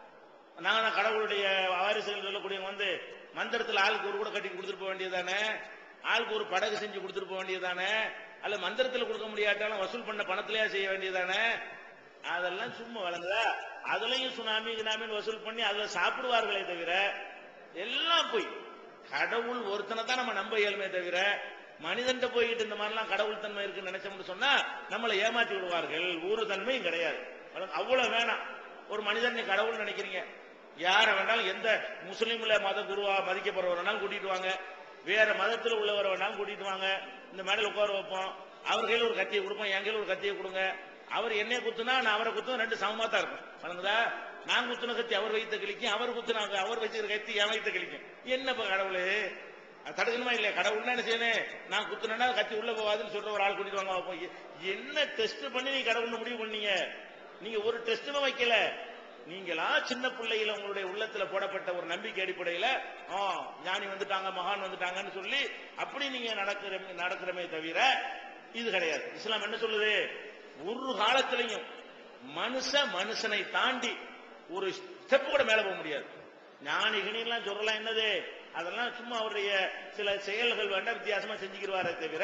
Speaker 2: நாங்க தான் கடவுளுடைய வாரிசுகள் சொல்லக்கூடியவங்க வந்து மந்திரத்துல ஆளுக்கு ஒரு கூட கட்டி கொடுத்துட்டு போக வேண்டியதானே ஆளுக்கு ஒரு படகு செஞ்சு கொடுத்துட்டு போக வேண்டியதானே அல்ல மந்திரத்துல கொடுக்க முடியாட்டாலும் வசூல் பண்ண பணத்திலேயே செய்ய வேண்டியதானே அதெல்லாம் சும்மா வழங்குதா அதுலயும் சுனாமி கினாமின்னு வசூல் பண்ணி அதுல சாப்பிடுவார்களே தவிர எல்லாம் போய் கடவுள் ஒருத்தனை தான் நம்ம நம்ப இயலுமே தவிர மனிதன்ட்ட போயிட்டு இந்த மாதிரிலாம் கடவுள் தன்மை இருக்குன்னு நினைச்சோம்னு சொன்னா நம்மளை ஏமாத்தி விடுவார்கள் ஊரு தன்மையும் கிடையாது அவ்வளவு வேணாம் ஒரு மனிதன் நீ கடவுள் நினைக்கிறீங்க யாரை வேணாலும் எந்த முஸ்லீம்ல மத குருவா மதிக்கப்படுற வேணாலும் கூட்டிட்டு வாங்க வேற மதத்துல உள்ளவரை வேணாலும் கூட்டிட்டு வாங்க இந்த மேடையில் உட்கார வைப்போம் அவர் கையில ஒரு கத்தியை கொடுப்போம் என் கையில ஒரு கத்தியை கொடுங்க அவர் என்னைய குத்துனா நான் அவரை குத்தும் ரெண்டு சமமா தான் இருக்கும் வணங்குதா நான் குத்துன கத்தி அவர் வைத்த கிழிக்கும் அவர் குத்துனா அவர் வச்சிருக்க கத்தி என் வைத்த கிழிக்கும் என்னப்பா கடவுளு அது தடுக்கணுமா இல்லையா கடவுள்னா என்ன செய்யணும் நான் குத்துனா கத்தி உள்ள போகாதுன்னு சொல்ற ஒரு ஆள் கூட்டிட்டு வாங்க பார்ப்போம். எ- என்ன டெஸ்ட் பண்ணி நீ கடவுள்னு முடிவு பண்ணீங்க நீங்க ஒரு டெஸ்ட்டுமே வைக்கல நீங்களா சின்ன பிள்ளையில உங்களுடைய உள்ளத்துல போடப்பட்ட ஒரு நம்பிக்கை அடிப்படையில ஆ ஞானி வந்துட்டாங்க மகான் வந்துட்டாங்கன்னு சொல்லி அப்படி நீங்க நடக்கிற நடக்கிறமே தவிர இது கிடையாது இஸ்லாம் என்ன சொல்லுது ஒரு காலத்திலையும் மனுஷ மனுஷனை தாண்டி ஒரு ஸ்டெப் கூட மேல போக முடியாது ஞானி கிணிலாம் சொல்லலாம் என்னது அதெல்லாம் சும்மா அவருடைய சில செயல்கள் வேண்டாம் வித்தியாசமா செஞ்சுக்கிறவாரே தவிர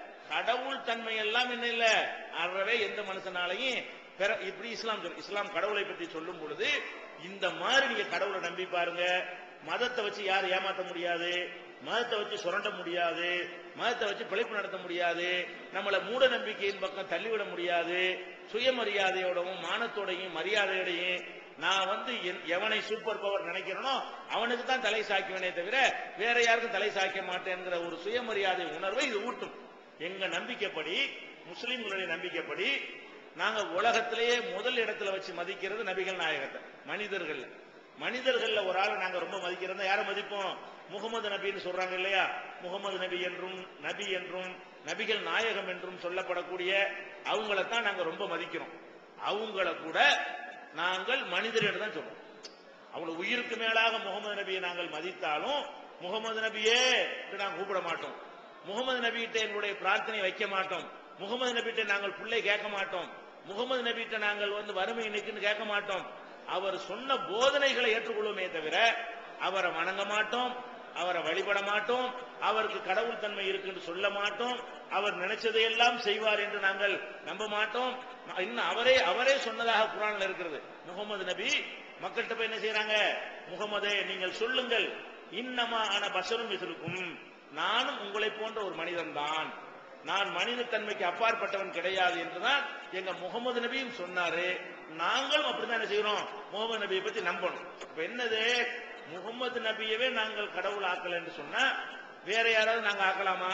Speaker 2: கடவுள் தன்மை எல்லாம் என்ன இல்ல அறவே எந்த மனுஷனாலையும் பெற இப்படி இஸ்லாம் சொல்லு இஸ்லாம் கடவுளை பற்றி சொல்லும் பொழுது இந்த மாதிரி நீங்க கடவுளை நம்பி பாருங்க மதத்தை வச்சு யாரும் ஏமாத்த முடியாது மதத்தை வச்சு சுரண்ட முடியாது மதத்தை வச்சு பிழைப்பு நடத்த முடியாது நம்மள மூட நம்பிக்கையின் பக்கம் தள்ளிவிட முடியாது சுயமரியாதையோடவும் மானத்தோடையும் மரியாதையோடையும் நான் வந்து என்- எவனை சூப்பர் பவர் நினைக்கிறேனோ அவனுக்கு தான் தலை சாய்க்குவேனே தவிர வேற யாருக்கும் தலை சாய்க்க மாட்டேங்கிற ஒரு சுயமரியாதை உணர்வை இது ஊட்டும் எங்க நம்பிக்கைப்படி முஸ்லிம்களுடைய நம்பிக்கைப்படி நாங்க உலகத்திலேயே முதல் இடத்துல வச்சு மதிக்கிறது நபிகள் நாயகத்தை மனிதர்கள் மனிதர்கள்ல ஒரு ஆளை நாங்க ரொம்ப மதிக்கிறதா யாரை மதிப்போம் முகமது நபின்னு சொல்றாங்க இல்லையா முகமது நபி என்றும் நபி என்றும் நபிகள் நாயகம் என்றும் சொல்லப்படக்கூடிய அவங்கள தான் நாங்க ரொம்ப மதிக்கிறோம் அவங்கள கூட நாங்கள் மனிதர்கள் தான் சொல்றோம் அவங்கள உயிருக்கு மேலாக முகமது நபியை நாங்கள் மதித்தாலும் முகமது நபியே என்று நாங்கள் கூப்பிட மாட்டோம் முகமது நபிகிட்ட எங்களுடைய பிரார்த்தனை வைக்க மாட்டோம் முகமது நபிகிட்ட நாங்கள் பிள்ளை கேட்க மாட்டோம் முகமது நபிகிட்ட நாங்கள் வந்து வறுமை நிற்குன்னு கேட்க மாட்டோம் அவர் சொன்ன போதனைகளை ஏற்றுக்கொள்வோமே தவிர அவரை வணங்க மாட்டோம் அவரை வழிபட மாட்டோம் அவருக்கு கடவுள் தன்மை இருக்குன்னு சொல்ல மாட்டோம் அவர் நினைச்சதையெல்லாம் செய்வார் என்று நாங்கள் நம்ப மாட்டோம் இன்னும் அவரே அவரே சொன்னதாக குரான்ல இருக்கிறது முகமது நபி மக்கள்கிட்ட போய் என்ன செய்யறாங்க முகமதே நீங்கள் சொல்லுங்கள் இன்னமா ஆன பசரும் மிசிலுக்கும் நானும் உங்களை போன்ற ஒரு மனிதன் தான் நான் மனித தன்மைக்கு அப்பாற்பட்டவன் கிடையாது என்றுதான் எங்க முகமது நபியும் சொன்னாரு நாங்களும் அப்படிதான் என்ன செய்யறோம் முகமது நபியை பத்தி நம்பணும் இப்ப என்னது முகமது நபியவே நாங்கள் கடவுள் ஆக்கல என்று சொன்னா வேற யாராவது நாங்க ஆக்கலாமா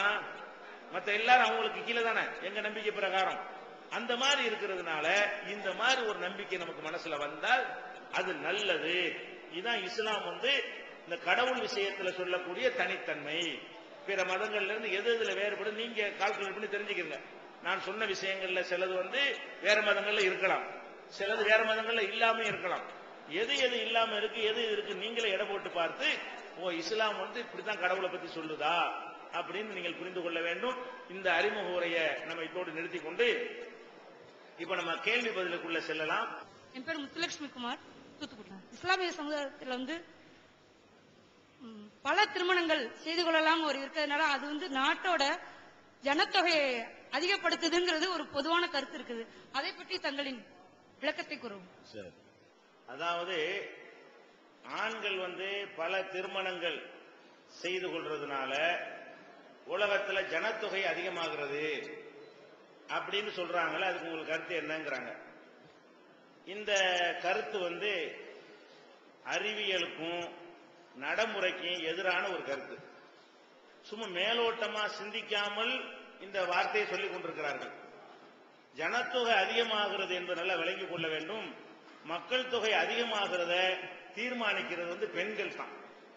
Speaker 2: மத்த எல்லாரும் அவங்களுக்கு கீழே தானே எங்க நம்பிக்கை பிரகாரம் அந்த மாதிரி இருக்கிறதுனால இந்த மாதிரி ஒரு நம்பிக்கை நமக்கு மனசுல வந்தால் அது நல்லது இதுதான் இஸ்லாம் வந்து இந்த கடவுள் விஷயத்துல சொல்லக்கூடிய தனித்தன்மை பிற மதங்கள்ல இருந்து எது எதுல வேறுபடும் நீங்க கால்குலேட் பண்ணி தெரிஞ்சுக்கங்க நான் சொன்ன விஷயங்கள்ல சிலது வந்து வேற மதங்கள்ல இருக்கலாம் சிலது வேற மதங்கள்ல இல்லாம இருக்கலாம் எது எது இல்லாம இருக்கு எது எது இருக்கு நீங்களே எடை போட்டு பார்த்து ஓ இஸ்லாம் வந்து இப்படித்தான் கடவுளை பத்தி சொல்லுதா அப்படின்னு நீங்கள் புரிந்து கொள்ள வேண்டும் இந்த அறிமுக உரையை நம்ம இதோடு நிறுத்தி கொண்டு இப்ப நம்ம கேள்வி பதிலுக்குள்ள செல்லலாம்
Speaker 1: என் பேர் முத்துலட்சுமி குமார் தூத்துக்குடி இஸ்லாமிய சமுதாயத்தில் வந்து ம், பல திருமணங்கள் செய்து கொள்ளலாம் ஒரு இருக்கிறதுனால அது வந்து நாட்டோட ஜனத்தொகையை அதிகப்படுத்துதுங்கிறது ஒரு பொதுவான கருத்து இருக்குது அதை பற்றி தங்களின் விளக்கத்தை கூறவும்
Speaker 2: சரி அதாவது ஆண்கள் வந்து பல திருமணங்கள் செய்து கொள்றதுனால உலகத்துல ஜனத்தொகை அதிகமாகிறது அப்படின்னு சொல்றாங்கல்ல அதுக்கு உங்களுக்கு கருத்து என்னங்கிறாங்க இந்த கருத்து வந்து அறிவியலுக்கும் நடைமுறைக்கும் எதிரான ஒரு கருத்து சும்மா மேலோட்டமா சிந்திக்காமல் இந்த வார்த்தையை சொல்லிக் கொண்டிருக்கிறார்கள் ஜனத்தொகை அதிகமாகிறது என்பதை நல்லா விளங்கிக் கொள்ள வேண்டும் மக்கள் தொகை அதிகமாகிறத தீர்மானிக்கிறது வந்து பெண்கள் தான்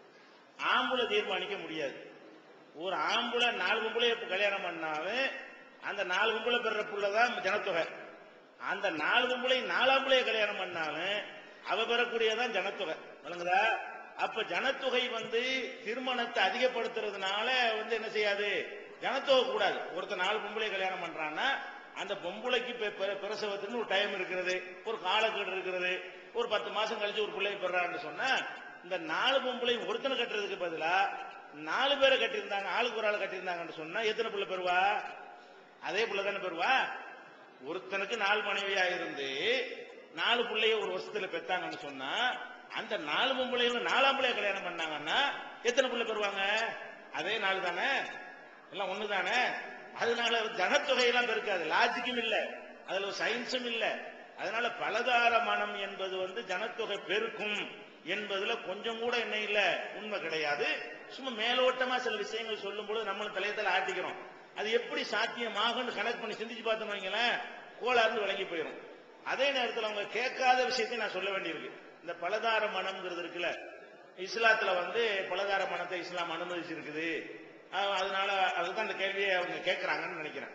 Speaker 2: ஆம்பளை தீர்மானிக்க முடியாது ஒரு ஆம்பளை நாலு பொம்பளை இப்ப கல்யாணம் பண்ணாலும் அந்த நாலு பொம்பளை பெற புள்ளதான் ஜனத்தொகை அந்த நாலு பொம்பளை நாலாம்பளைய கல்யாணம் பண்ணாலும் அவ பெறக்கூடியதான் ஜனத்தொகை விளங்குதா அப்ப ஜனத்தொகை வந்து திருமணத்தை அதிகப்படுத்துறதுனால வந்து என்ன செய்யாது ஜனத்தொகை கூடாது ஒருத்தர் நாலு பொம்பளை கல்யாணம் பண்றான்னா அந்த பொம்பளைக்கு பெ- பெ- பிரசவத்துக்கு ஒரு டைம் இருக்கிறது ஒரு காலக்கெடு இருக்கிறது ஒரு பத்து மாசம் கழிச்சு ஒரு பிள்ளை பெறான்னு சொன்னா இந்த நாலு பொம்பளை ஒருத்தனை கட்டுறதுக்கு பதிலா நாலு பேரை கட்டியிருந்தாங்க ஆளுக்கு ஒரு ஆள் கட்டியிருந்தாங்கன்னு சொன்னா எத்தனை பிள்ளை பெறுவா அதே பிள்ளை தானே பெறுவா ஒருத்தனுக்கு நாலு மனைவியா இருந்து நாலு பிள்ளைய ஒரு வருஷத்துல பெத்தாங்கன்னு சொன்னா அந்த நாலு பொம்பளையும் நாலாம் பிள்ளைய கல்யாணம் பண்ணாங்கன்னா எத்தனை பிள்ளை பெறுவாங்க அதே நாலு தானே எல்லாம் ஒண்ணு தானே அதனால ஜனத்தொகையெல்லாம் பெருக்காது லாஜிக்கும் இல்ல அதுல ஒரு சயின்ஸும் இல்ல அதனால பலதார மனம் என்பது வந்து ஜனத்தொகை பெருக்கும் என்பதுல கொஞ்சம் கூட என்ன இல்ல உண்மை கிடையாது சும்மா மேலோட்டமா சில விஷயங்கள் சொல்லும் பொழுது நம்மளும் தலையத்தில் ஆட்டிக்கிறோம் அது எப்படி சாத்தியமாகும்னு கணக்கு பண்ணி சிந்திச்சு பார்த்தோம் வைங்களேன் கோளாறு விளங்கி போயிடும் அதே நேரத்தில் அவங்க கேட்காத விஷயத்தையும் நான் சொல்ல வேண்டியிருக்கு இந்த பலதார மனம்ங்கிறது இருக்குல்ல இஸ்லாத்துல வந்து பலதார மனத்தை இஸ்லாம் அனுமதிச்சிருக்குது அஹ் அதனால அதுதான் இந்த கேள்வியை அவங்க கேட்கறாங்கன்னு நினைக்கிறேன்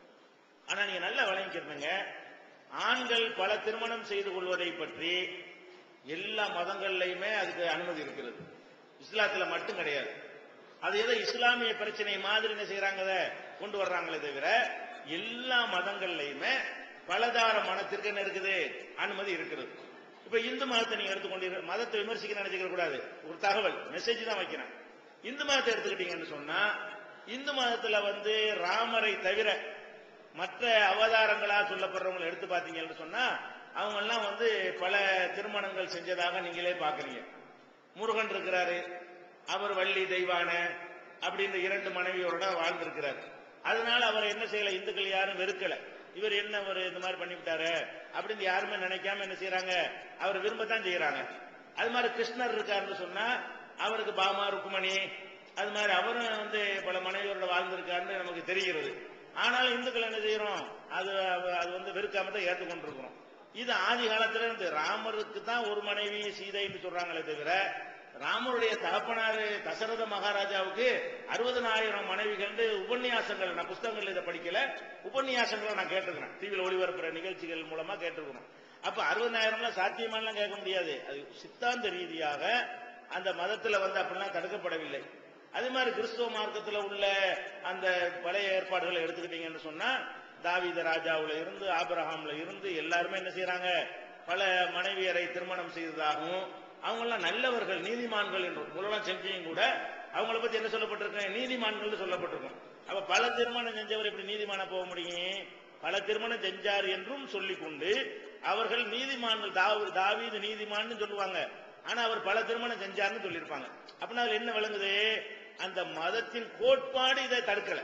Speaker 2: ஆனா நீங்க நல்லா விளங்கிக்கிறதுங்க ஆண்கள் பல திருமணம் செய்து கொள்வதை பற்றி எல்லா மதங்கள்லயுமே அதுக்கு அனுமதி இருக்கிறது இஸ்லாத்துல மட்டும் கிடையாது அது ஏதோ இஸ்லாமிய பிரச்சனை மாதிரி என்ன செய்யறாங்க அதை கொண்டு வர்றாங்களே தவிர எல்லா மதங்கள்லயுமே பலதார மனத்திற்கு என்ன இருக்குது அனுமதி இருக்கிறது இப்ப இந்து மதத்தை நீங்க எடுத்துக்கொண்டு மதத்தை விமர்சிக்க நினைச்சுக்க கூடாது ஒரு தகவல் மெசேஜ் தான் வைக்கிறேன் இந்து மதத்தை எடுத்துக்கிட்டீங்கன்னு சொன்னா இந்து மதத்துல வந்து ராமரை தவிர மற்ற அவதாரங்களா சொல்லப்படுறவங்களை எடுத்து பார்த்தீங்கன்னு சொன்னா அவங்க எல்லாம் வந்து பல திருமணங்கள் செஞ்சதாக நீங்களே பாக்குறீங்க முருகன் இருக்கிறாரு அவர் வள்ளி தெய்வான அப்படின்ற இரண்டு மனைவியோட வாழ்ந்திருக்கிறார் அதனால அவர் என்ன செய்யல இந்துக்கள் யாரும் வெறுக்கல இவர் என்ன ஒரு இந்த மாதிரி பண்ணிவிட்டாரு அப்படின்னு யாருமே நினைக்காம என்ன செய்யறாங்க அவர் விரும்பத்தான் செய்யறாங்க அது மாதிரி கிருஷ்ணர் இருக்காருன்னு சொன்னா அவருக்கு பாமா ருக்குமணி அது மாதிரி அவரும் வந்து பல மனைவியோட வாழ்ந்திருக்காருன்னு நமக்கு தெரிகிறது ஆனாலும் இந்துக்கள் என்ன செய்யறோம் அது அது வந்து வெறுக்காம தான் ஏற்றுக்கொண்டிருக்கிறோம் இது ஆதி காலத்துல இருந்து ராமருக்கு தான் ஒரு மனைவி சீதைன்னு சொல்றாங்களே தவிர ராமருடைய தகப்பனாரு தசரத மகாராஜாவுக்கு அறுபதனாயிரம் மனைவிகள் உபன்யாசங்கள் நான் புஸ்தகங்கள் இதை படிக்கல உபன்யாசங்களை நான் கேட்டிருக்கிறேன் டிவியில் ஒளிபரப்புற நிகழ்ச்சிகள் மூலமா கேட்டிருக்கிறோம் அப்ப அறுபதாயிரம்லாம் சாத்தியமானலாம் கேட்க முடியாது அது சித்தாந்த ரீதியாக அந்த மதத்துல வந்து அப்படிலாம் தடுக்கப்படவில்லை அதே மாதிரி கிறிஸ்துவ மார்க்கத்தில் உள்ள அந்த பழைய ஏற்பாடுகளை எடுத்துக்கிட்டீங்கன்னு சொன்னா தாவீத ராஜாவுல இருந்து ஆபிரஹாம்ல இருந்து எல்லாருமே என்ன செய்யறாங்க பல மனைவியரை திருமணம் செய்ததாகவும் அவங்கெல்லாம் நல்லவர்கள் நீதிமான்கள் என்றும் முதலாம் செஞ்சியும் கூட அவங்கள பத்தி என்ன சொல்லப்பட்டிருக்கு நீதிமான்கள் சொல்லப்பட்டிருக்கும் அப்ப பல திருமணம் செஞ்சவர் எப்படி நீதிமான போக முடியும் பல திருமணம் செஞ்சார் என்றும் சொல்லிக் கொண்டு அவர்கள் நீதிமான்கள் தாவீது தாவீது நீதிமான்னு சொல்லுவாங்க ஆனா அவர் பல திருமணம் செஞ்சார்னு சொல்லியிருப்பாங்க அப்படின்னா அதுல என்ன விளங்குது அந்த மதத்தின் கோட்பாடு இதை தடுக்கல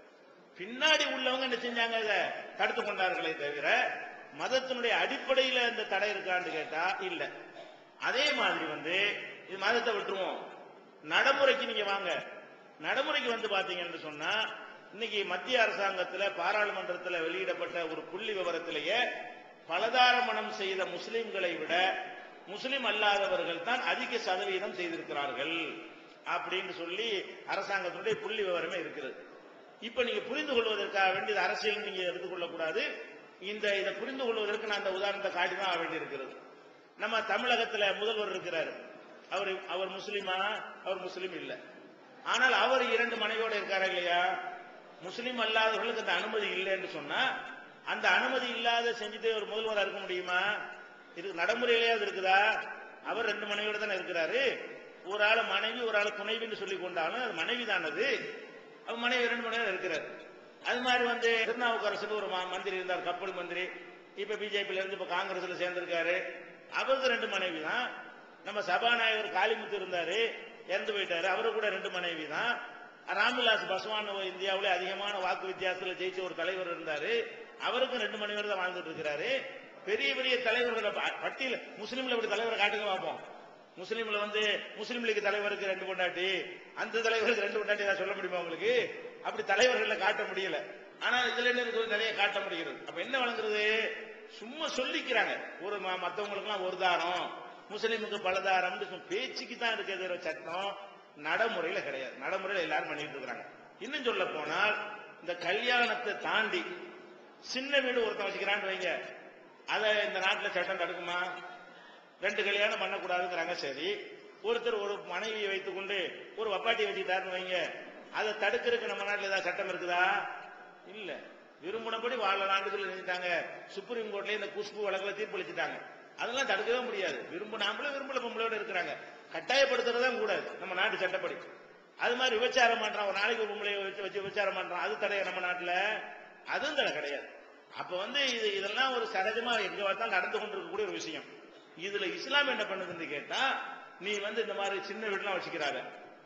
Speaker 2: பின்னாடி உள்ளவங்க என்ன செஞ்சாங்க இதை தடுத்து கொண்டார்களே தவிர மதத்தினுடைய அடிப்படையில இந்த தடை இருக்கான்னு கேட்டா இல்ல அதே மாதிரி வந்து இது மதத்தை விட்டுருவோம் நடைமுறைக்கு நீங்க வாங்க நடைமுறைக்கு வந்து பாத்தீங்கன்னு சொன்னா இன்னைக்கு மத்திய அரசாங்கத்துல பாராளுமன்றத்துல வெளியிடப்பட்ட ஒரு புள்ளி விவரத்திலேயே பலதார மனம் செய்த முஸ்லிம்களை விட முஸ்லிம் அல்லாதவர்கள் தான் அதிக சதவீதம் செய்திருக்கிறார்கள் அப்படின்னு சொல்லி அரசாங்கத்தினுடைய புள்ளி விவரமே இருக்கிறது இப்ப நீங்க புரிந்து கொள்வதற்காக வேண்டியது அரசியல் நீங்க எடுத்துக்கொள்ள கூடாது இந்த இதை புரிந்து கொள்வதற்கு நான் அந்த உதாரணத்தை காட்டி தான் வேண்டி இருக்கிறது நம்ம தமிழகத்துல முதல்வர் இருக்கிறார் அவர் அவர் முஸ்லிமா அவர் முஸ்லிம் இல்ல ஆனால் அவர் இரண்டு மனைவியோட இருக்காரா இல்லையா முஸ்லிம் அல்லாதவர்களுக்கு அந்த அனுமதி இல்லைன்னு சொன்னா அந்த அனுமதி இல்லாத செஞ்சுட்டு ஒரு முதல்வரா இருக்க முடியுமா இருக்கு நடைமுறையிலேயே அது இருக்குதா அவர் ரெண்டு மனைவியோட தானே இருக்கிறாரு ஒரு ஆள் மனைவி ஒரு ஆள் துணைவின்னு சொல்லி கொண்டாலும் அது மனைவி தானது அவர் மனைவி ரெண்டு மனைவி இருக்கிறார் அது மாதிரி வந்து திருநாவுக்கரசுக்கு ஒரு ம- மந்திரி இருந்தார் கப்பல் மந்திரி இப்ப பிஜேபியில இருந்து இப்ப காங்கிரஸ்ல சேர்ந்திருக்காரு அவருக்கு ரெண்டு மனைவி தான் நம்ம சபாநாயகர் காளிமுத்து இருந்தாரு இறந்து போயிட்டாரு அவரு கூட ரெண்டு மனைவி தான் ராம்விலாஸ் பஸ்வான் இந்தியாவிலே அதிகமான வாக்கு வித்தியாசத்துல ஜெயிச்ச ஒரு தலைவர் இருந்தாரு அவருக்கும் ரெண்டு மனைவர் தான் வாழ்ந்துட்டு இருக்கிறாரு பெரிய பெரிய தலைவர்களை ப- பட்டியல முஸ்லீம்ல இப்படி தலைவரை காட்டுங்க பார்ப்போம் முஸ்லீம்ல வந்து முஸ்லீம் லீக் தலைவருக்கு ரெண்டு பொண்டாட்டி அந்த தலைவருக்கு ரெண்டு பொண்டாட்டி ஏதாவது சொல்ல முடியுமா உங்களுக்கு அப்படி தலைவர்களை காட்ட முடியல ஆனா இதுல என்ன இருக்குது நிறைய காட்ட முடிகிறது அப்ப என்ன வழங்குறது சும்மா சொல்லிக்கிறாங்க ஒரு ம- மத்தவங்களுக்கெல்லாம் ஒரு தாரம் முஸ்லீமுக்கு பல தாரம் பேச்சுக்கு தான் இருக்கிறது சட்டம் நடைமுறையில கிடையாது நடைமுறையில எல்லாரும் பண்ணிட்டு இருக்காங்க இன்னும் சொல்ல போனால் இந்த கல்யாணத்தை தாண்டி சின்ன வீடு ஒருத்தன் வச்சுக்கிறான்னு வைங்க அதை இந்த நாட்டுல சட்டம் தடுக்குமா ரெண்டு கல்யாணம் பண்ணக்கூடாதுங்கிறாங்க சரி ஒருத்தர் ஒரு மனைவியை வைத்துக்கொண்டு ஒரு வப்பாட்டி வச்சுக்கிட்டாருன்னு வைங்க அதை தடுக்கிறதுக்கு நம்ம நாட்டுல ஏதாவது சட்டம் இருக்குதா இல்ல விரும்பினபடி வாழலாம்னு சொல்லி நினைச்சிட்டாங்க சுப்ரீம் கோர்ட்ல இந்த குஷ்பு வழக்குல தீர்ப்பளிச்சுட்டாங்க அதெல்லாம் தடுக்கவே முடியாது விரும்பினாம்பள விரும்பல பொம்பளையோட இருக்கிறாங்க கட்டாயப்படுத்துறதுதான் கூடாது நம்ம நாட்டு சட்டப்படி அது மாதிரி விபச்சாரம் பண்றான் ஒரு நாளைக்கு ஒரு பொம்பளைய வச்சு வச்சு விபச்சாரம் பண்றான் அது தடைய நம்ம நாட்டுல அதுவும் தடை கிடையாது அப்ப வந்து இது இதெல்லாம் ஒரு சகஜமா எங்க பார்த்தாலும் நடந்து கொண்டிருக்கக்கூடிய ஒரு விஷயம் இதுல இஸ்லாம் என்ன பண்ணுதுன்னு கேட்டா நீ வந்து இந்த மாதிரி சின்ன வீடுலாம் வச்சுக்கிறாங்க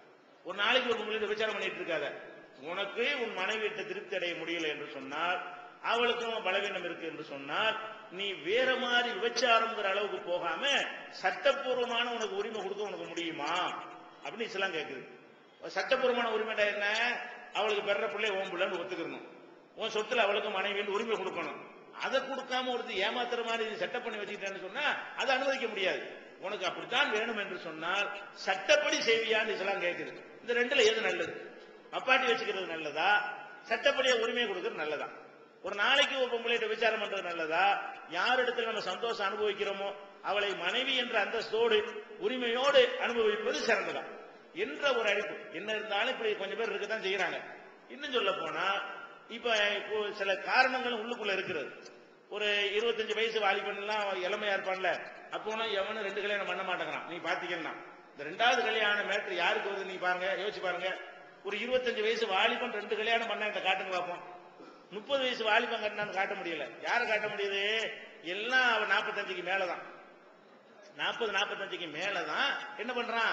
Speaker 2: ஒரு நாளைக்கு ஒரு பொம்பளை விபச்சாரம் பண்ணிட்டு இருக்காத உனக்கு உன் மனைவியிட்ட திருப்தி அடைய முடியல என்று சொன்னால் அவளுக்கும் பலவீனம் இருக்கு என்று சொன்னால் நீ வேற மாதிரி விபச்சாரம்ங்கிற அளவுக்கு போகாம சட்டப்பூர்வமான உனக்கு உரிமை கொடுக்க உனக்கு முடியுமா அப்படின்னு இஸ்லாம் கேக்குது சட்டப்பூர்வமான உரிமைடா என்ன அவளுக்கு பெற பிள்ளை ஓம் பிள்ளைன்னு ஒத்துக்கணும் உன் சொத்துல அவளுக்கு மனைவின்னு உரிமை கொடுக்கணும் அதை கொடுக்காம ஒருத்தர் ஏமாத்துற மாதிரி நீ செட்டப் பண்ணி வச்சுக்கிட்டேன்னு சொன்னா அதை அனுமதிக்க முடியாது உனக்கு அப்படித்தான் வேணும் என்று சொன்னால் சட்டப்படி செய்வியான்னு இஸ்லாம் கேக்குது இந்த ரெண்டுல எது நல்லது அப்பாட்டி வச்சுக்கிறது நல்லதா சட்டப்படியா உரிமையை கொடுக்கறது நல்லதா ஒரு நாளைக்கு ஒரு பொம்பளைகிட்ட விசாரம் பண்றது நல்லதா யார் இடத்துல நம்ம சந்தோஷம் அனுபவிக்கிறோமோ அவளை மனைவி என்ற அந்தஸ்தோடு உரிமையோடு அனுபவிப்பது சிறந்ததா என்ற ஒரு அழைப்பு என்ன இருந்தாலும் இப்படி கொஞ்சம் பேர் இருக்கத்தான் செய்யறாங்க இன்னும் சொல்ல போனா இப்ப இப்போ சில காரணங்களும் உள்ளுக்குள்ள இருக்கிறது ஒரு இருபத்தஞ்சு வயசு வாலிபன் எல்லாம் இளமையா இருப்பான்ல அப்போனா எவனும் ரெண்டு கல்யாணம் பண்ண மாட்டேங்கிறான் நீ பாத்தீங்கன்னா இந்த ரெண்டாவது கல்யாண மேட்ரு யாருக்கு வருது நீ பாருங்க யோசிச்சு பாருங்க ஒரு இருபத்தஞ்சு வயசு வாலிபன் ரெண்டு கல்யாணம் பண்ணா இந்த காட்டுங்க பார்ப்போம் முப்பது வயசு வாலிபன் கட்டினான்னு காட்ட முடியல யாரை காட்ட முடியுது எல்லாம் அவன் நாற்பத்தஞ்சுக்கு மேலதான் நாற்பது நாற்பத்தஞ்சுக்கு மேலதான் என்ன பண்றான்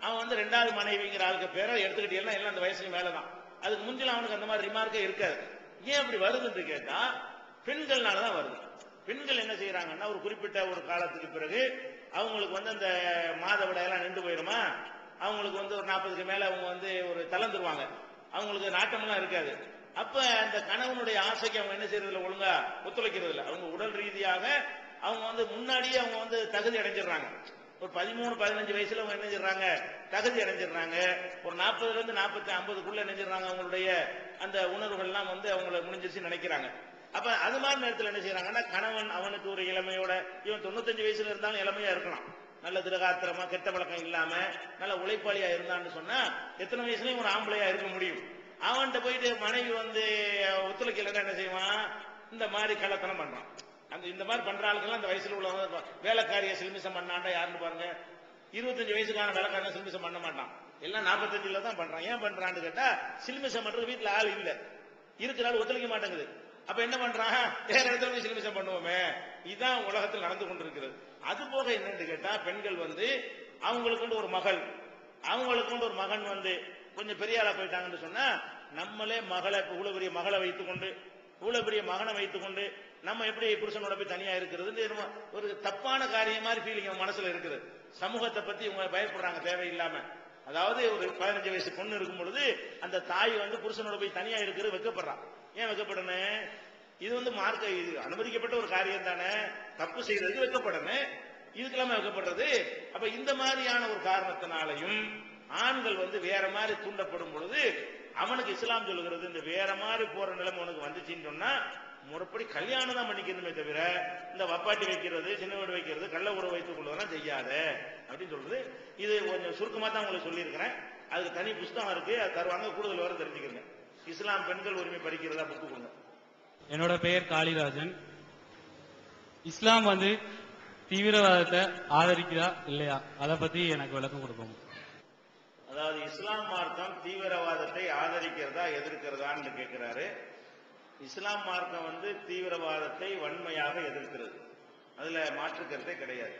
Speaker 2: அவன் வந்து ரெண்டாவது மனைவிங்கிற ஆளுக்கு பேரை எடுத்துக்கிட்டீங்கன்னா எல்லாம் அந்த வயசுக்கு மேலதான் அதுக்கு முந்தில அவனுக்கு அந்த மாதிரி ரிமார்க்கே இருக்காது ஏன் அப்படி வருதுன்னு கேட்டா பெண்கள்னால தான் வருது பெண்கள் என்ன செய்யறாங்கன்னா ஒரு குறிப்பிட்ட ஒரு காலத்துக்கு பிறகு அவங்களுக்கு வந்து அந்த மாதவிடாயெல்லாம் நின்று போயிருமா அவங்களுக்கு வந்து ஒரு நாற்பதுக்கு மேல அவங்க வந்து ஒரு தளர்ந்துருவாங்க அவங்களுக்கு நாட்டமெல்லாம் இருக்காது அப்ப அந்த கணவனுடைய ஆசைக்கு அவங்க என்ன செய்யறதுல ஒழுங்கா ஒத்துழைக்கிறது இல்ல அவங்க உடல் ரீதியாக அவங்க வந்து முன்னாடியே அவங்க வந்து தகுதி அடைஞ்சிடுறாங்க ஒரு பதிமூணு பதினஞ்சு வயசுல அவங்க என்ன செய்யறாங்க தகுதி அடைஞ்சிடுறாங்க ஒரு நாற்பதுல இருந்து நாற்பத்தி ஐம்பதுக்குள்ள நினைச்சிடுறாங்க அவங்களுடைய அந்த உணர்வுகள்லாம் வந்து அவங்கள முடிஞ்சிருச்சு நினைக்கிறாங்க அப்ப அது மாதிரி நேரத்தில் என்ன செய்யறாங்கன்னா கணவன் அவனுக்கு ஒரு இளமையோட இவன் தொண்ணூத்தஞ்சு வயசுல இருந்தாலும் இளமையா இருக்கலாம் நல்ல திரகாத்திரமா கெட்ட பழக்கம் இல்லாம நல்ல உழைப்பாளியா இருந்தான்னு சொன்னா எத்தனை வயசுலயும் ஒரு ஆம்பளையா இருக்க முடியும் அவன்கிட்ட போயிட்டு மனைவி வந்து ஒத்துழைக்கலைன்னா என்ன செய்வான் இந்த மாதிரி கள்ளத்தனம் பண்றான் அந்த இந்த மாதிரி பண்ற ஆளுக்கெல்லாம் அந்த வயசுல உள்ளவங்க வேலைக்காரிய சிலுமிசம் பண்ணாண்டா யாருன்னு பாருங்க இருபத்தஞ்சு வயசுக்கான வேலைக்காரன் சிலுமிசம் பண்ண மாட்டான் எல்லாம் நாற்பத்தஞ்சுல தான் பண்றான் ஏன் பண்றான்னு கேட்டா சிலுமிசம் பண்றது வீட்டுல ஆள் இல்ல இருக்கிற ஆள் ஒத்துழைக்க மாட்டேங்குது அப்ப என்ன பண்றான் வேற இடத்துல போய் சிலுமிசம் பண்ணுவோமே இதுதான் உலகத்தில் நடந்து கொண்டிருக்கிறது அது போக என்னன்னு கேட்டா பெண்கள் வந்து அவங்களுக்கு ஒரு மகள் அவங்களுக்கு ஒரு மகன் வந்து கொஞ்சம் பெரிய ஆளா போயிட்டாங்கன்னு சொன்னா நம்மளே மகளை இப்ப இவ்வளவு பெரிய மகளை வைத்துக்கொண்டு இவ்வளவு பெரிய மகனை வைத்துக்கொண்டு நம்ம எப்படி புருஷனோட போய் தனியா இருக்கிறது ஒரு தப்பான காரியம் மாதிரி ஃபீலிங் மனசுல இருக்குது சமூகத்தை பத்தி இவங்க பயப்படுறாங்க தேவையில்லாம அதாவது ஒரு பதினஞ்சு வயசு பொண்ணு இருக்கும் பொழுது அந்த தாய் வந்து புருஷனோட போய் தனியா இருக்கிறது வெக்கப்படுறான் ஏன் வெக்கப்படணும் இது வந்து மார்க்க இது அனுமதிக்கப்பட்ட ஒரு காரியம் தானே தப்பு செய்யறதுக்கு வெக்கப்படணும் இதுக்கெல்லாம வெக்கப்படுறது அப்ப இந்த மாதிரியான ஒரு காரணத்தினாலையும் ஆண்கள் வந்து வேற மாதிரி தூண்டப்படும் பொழுது அவனுக்கு இஸ்லாம் சொல்லுகிறது இந்த வேற மாதிரி போற நிலைமை உனக்கு வந்துச்சுன்னு சொன்னா முறைப்படி கல்யாணம் தான் பண்ணிக்கணுமே தவிர இந்த வப்பாட்டி வைக்கிறது சின்ன வீடு வைக்கிறது கள்ள உறவு வைத்துக் கொள்வதெல்லாம் செய்யாத அப்படின்னு சொல்றது இது கொஞ்சம் சுருக்கமா தான் உங்களுக்கு சொல்லியிருக்கிறேன் அதுக்கு தனி புஸ்தகம் இருக்கு அது தருவாங்க கூடுதல் விவரம் தெரிஞ்சுக்கிறேன் இஸ்லாம் பெண்கள் உரிமை படிக்கிறதா புக்கு கொடுங்க
Speaker 3: என்னோட பெயர் காளிராஜன் இஸ்லாம் வந்து தீவிரவாதத்தை ஆதரிக்குதா இல்லையா அதை பத்தி எனக்கு விளக்கம் கொடுக்கணும்
Speaker 2: அதாவது இஸ்லாம் மார்க்கம் தீவிரவாதத்தை ஆதரிக்கிறதா எதிர்க்கிறதான்னு கேட்கிறாரு இஸ்லாம் மார்க்கம் வந்து தீவிரவாதத்தை வன்மையாக எதிர்க்கிறது அதுல மாற்று கருத்தே கிடையாது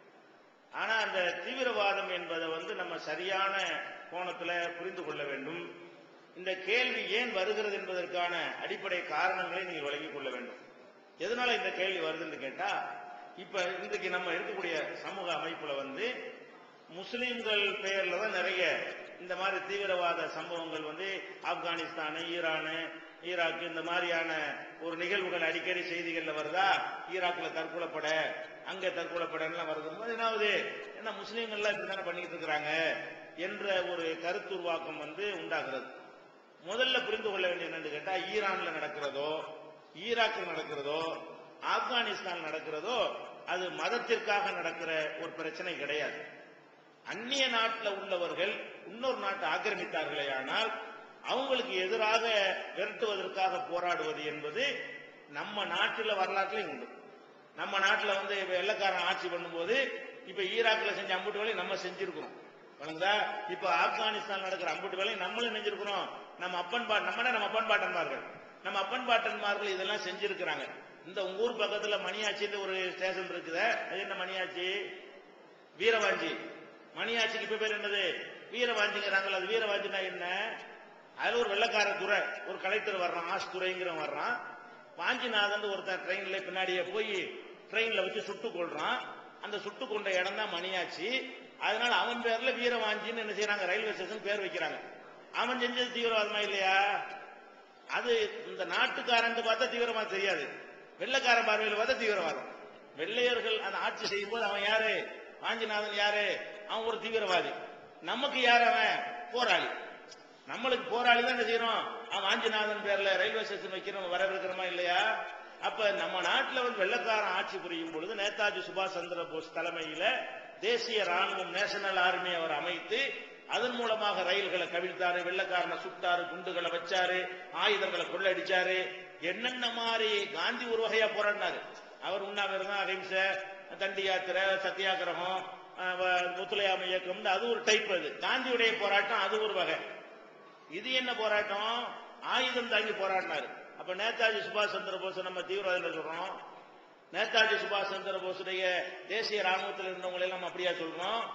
Speaker 2: ஆனா அந்த தீவிரவாதம் என்பதை வந்து நம்ம சரியான கோணத்துல புரிந்து கொள்ள வேண்டும் இந்த கேள்வி ஏன் வருகிறது என்பதற்கான அடிப்படை காரணங்களை நீங்கள் வழங்கிக் கொள்ள வேண்டும் எதனால இந்த கேள்வி வருதுன்னு கேட்டா இப்ப இன்றைக்கு நம்ம இருக்கக்கூடிய சமூக அமைப்புல வந்து முஸ்லிம்கள் பெயர்ல தான் நிறைய இந்த மாதிரி தீவிரவாத சம்பவங்கள் வந்து ஆப்கானிஸ்தான் ஈரானு ஈராக் இந்த மாதிரியான ஒரு நிகழ்வுகள் அடிக்கடி செய்திகள்ல வருதா ஈராக்ல தற்கொலைப்பட அங்க தற்கொலைப்படலாம் வருது என்னாவது என்ன முஸ்லீம்கள்லாம் இப்படித்தானே பண்ணிட்டு இருக்கிறாங்க என்ற ஒரு கருத்துருவாக்கம் வந்து உண்டாகிறது முதல்ல புரிந்து கொள்ள வேண்டிய என்னன்னு கேட்டா ஈரான்ல நடக்கிறதோ ஈராக்கில் நடக்கிறதோ ஆப்கானிஸ்தான் நடக்கிறதோ அது மதத்திற்காக நடக்கிற ஒரு பிரச்சனை கிடையாது அந்நிய நாட்டில் உள்ளவர்கள் இன்னொரு நாட்டை ஆக்கிரமித்தார்களே ஆனால் அவங்களுக்கு எதிராக விரட்டுவதற்காக போராடுவது என்பது நம்ம நாட்டில் வரலாற்றிலையும் உண்டு நம்ம நாட்டில் வந்து இப்ப வெள்ளக்காரன் ஆட்சி பண்ணும்போது இப்ப ஈராக்கில் செஞ்ச அம்புட்டு வேலையை நம்ம செஞ்சிருக்கிறோம் வணங்குதா இப்ப ஆப்கானிஸ்தான் நடக்கிற அம்புட்டு வேலையை நம்மளும் செஞ்சிருக்கிறோம் நம்ம அப்பன் பா நம்ம நம்ம அப்பன் பாட்டன்மார்கள் நம்ம அப்பன் பாட்டன்மார்கள் இதெல்லாம் செஞ்சிருக்கிறாங்க இந்த உங்க ஊர் பக்கத்துல மணியாச்சின்னு ஒரு ஸ்டேஷன் இருக்குதே அது என்ன மணியாச்சி வீரவாஞ்சி மணியாச்சிக்கு இப்ப பேர் என்னது வீரவாஞ்சிங்கிறாங்கல்ல அது வீரவாஞ்சினா என்ன அதுல ஒரு வெள்ளக்கார துறை ஒரு கலெக்டர் வர்றான் ஆஸ் துறைங்கிறவன் வர்றான் வாஞ்சிநாதன் ஒருத்தன் ட்ரெயின்ல பின்னாடியே போய் ட்ரெயின்ல வச்சு சுட்டு கொள்றான் அந்த சுட்டு கொண்ட இடம் தான் மணியாச்சி அதனால அவன் பேர்ல வீரவாஞ்சின்னு என்ன செய்யறாங்க ரயில்வே ஸ்டேஷன் பேர் வைக்கிறாங்க அவன் செஞ்சது தீவிரவாதமா இல்லையா அது இந்த நாட்டுக்காரன் பார்த்தா தீவிரமா தெரியாது வெள்ளைக்காரன் பார்வையில் பார்த்தா தீவிரவாதம் வெள்ளையர்கள் அந்த ஆட்சி செய்யும் போது அவன் யாரு வாஞ்சிநாதன் யாரு அவன் ஒரு தீவிரவாதி நமக்கு யார் அவன் போராளி நம்மளுக்கு போராளி தான் என்ன செய்யறோம் அவன் வாஞ்சிநாதன் பேர்ல ரயில்வே ஸ்டேஷன் வைக்கிறோம் வரவிருக்கிறோமா இல்லையா அப்ப நம்ம நாட்டுல வந்து வெள்ளக்காரன் ஆட்சி புரியும் பொழுது நேதாஜி சுபாஷ் சந்திர போஸ் தலைமையில தேசிய ராணுவம் நேஷனல் ஆர்மி அவர் அமைத்து அதன் மூலமாக ரயில்களை கவிழ்த்தாரு வெள்ளக்காரனை சுட்டாரு குண்டுகளை வச்சாரு ஆயுதங்களை கொள்ளடிச்சாரு என்னென்ன மாதிரி காந்தி ஒரு வகையா போராடினாரு அவர் உண்ணாவிரதம் அகிம்சை தண்டி யாத்திரை சத்தியாகிரகம் அஹ், வ- ஒத்துழையாமை இயக்கம் அது ஒரு டைப் அது காந்தியுடைய போராட்டம் அது ஒரு வகை இது என்ன போராட்டம் ஆயுதம் தாங்கி போராடினாரு அப்ப நேதாஜி சுபாஷ் சந்திர போஸ் நம்ம தீவிரவாதிகள் சொல்றோம் நேதாஜி சுபாஷ் சந்திர போஸுடைய தேசிய ராணுவத்தில் இருந்தவங்களை எல்லாம் நம்ம அப்படியா சொல்றோம்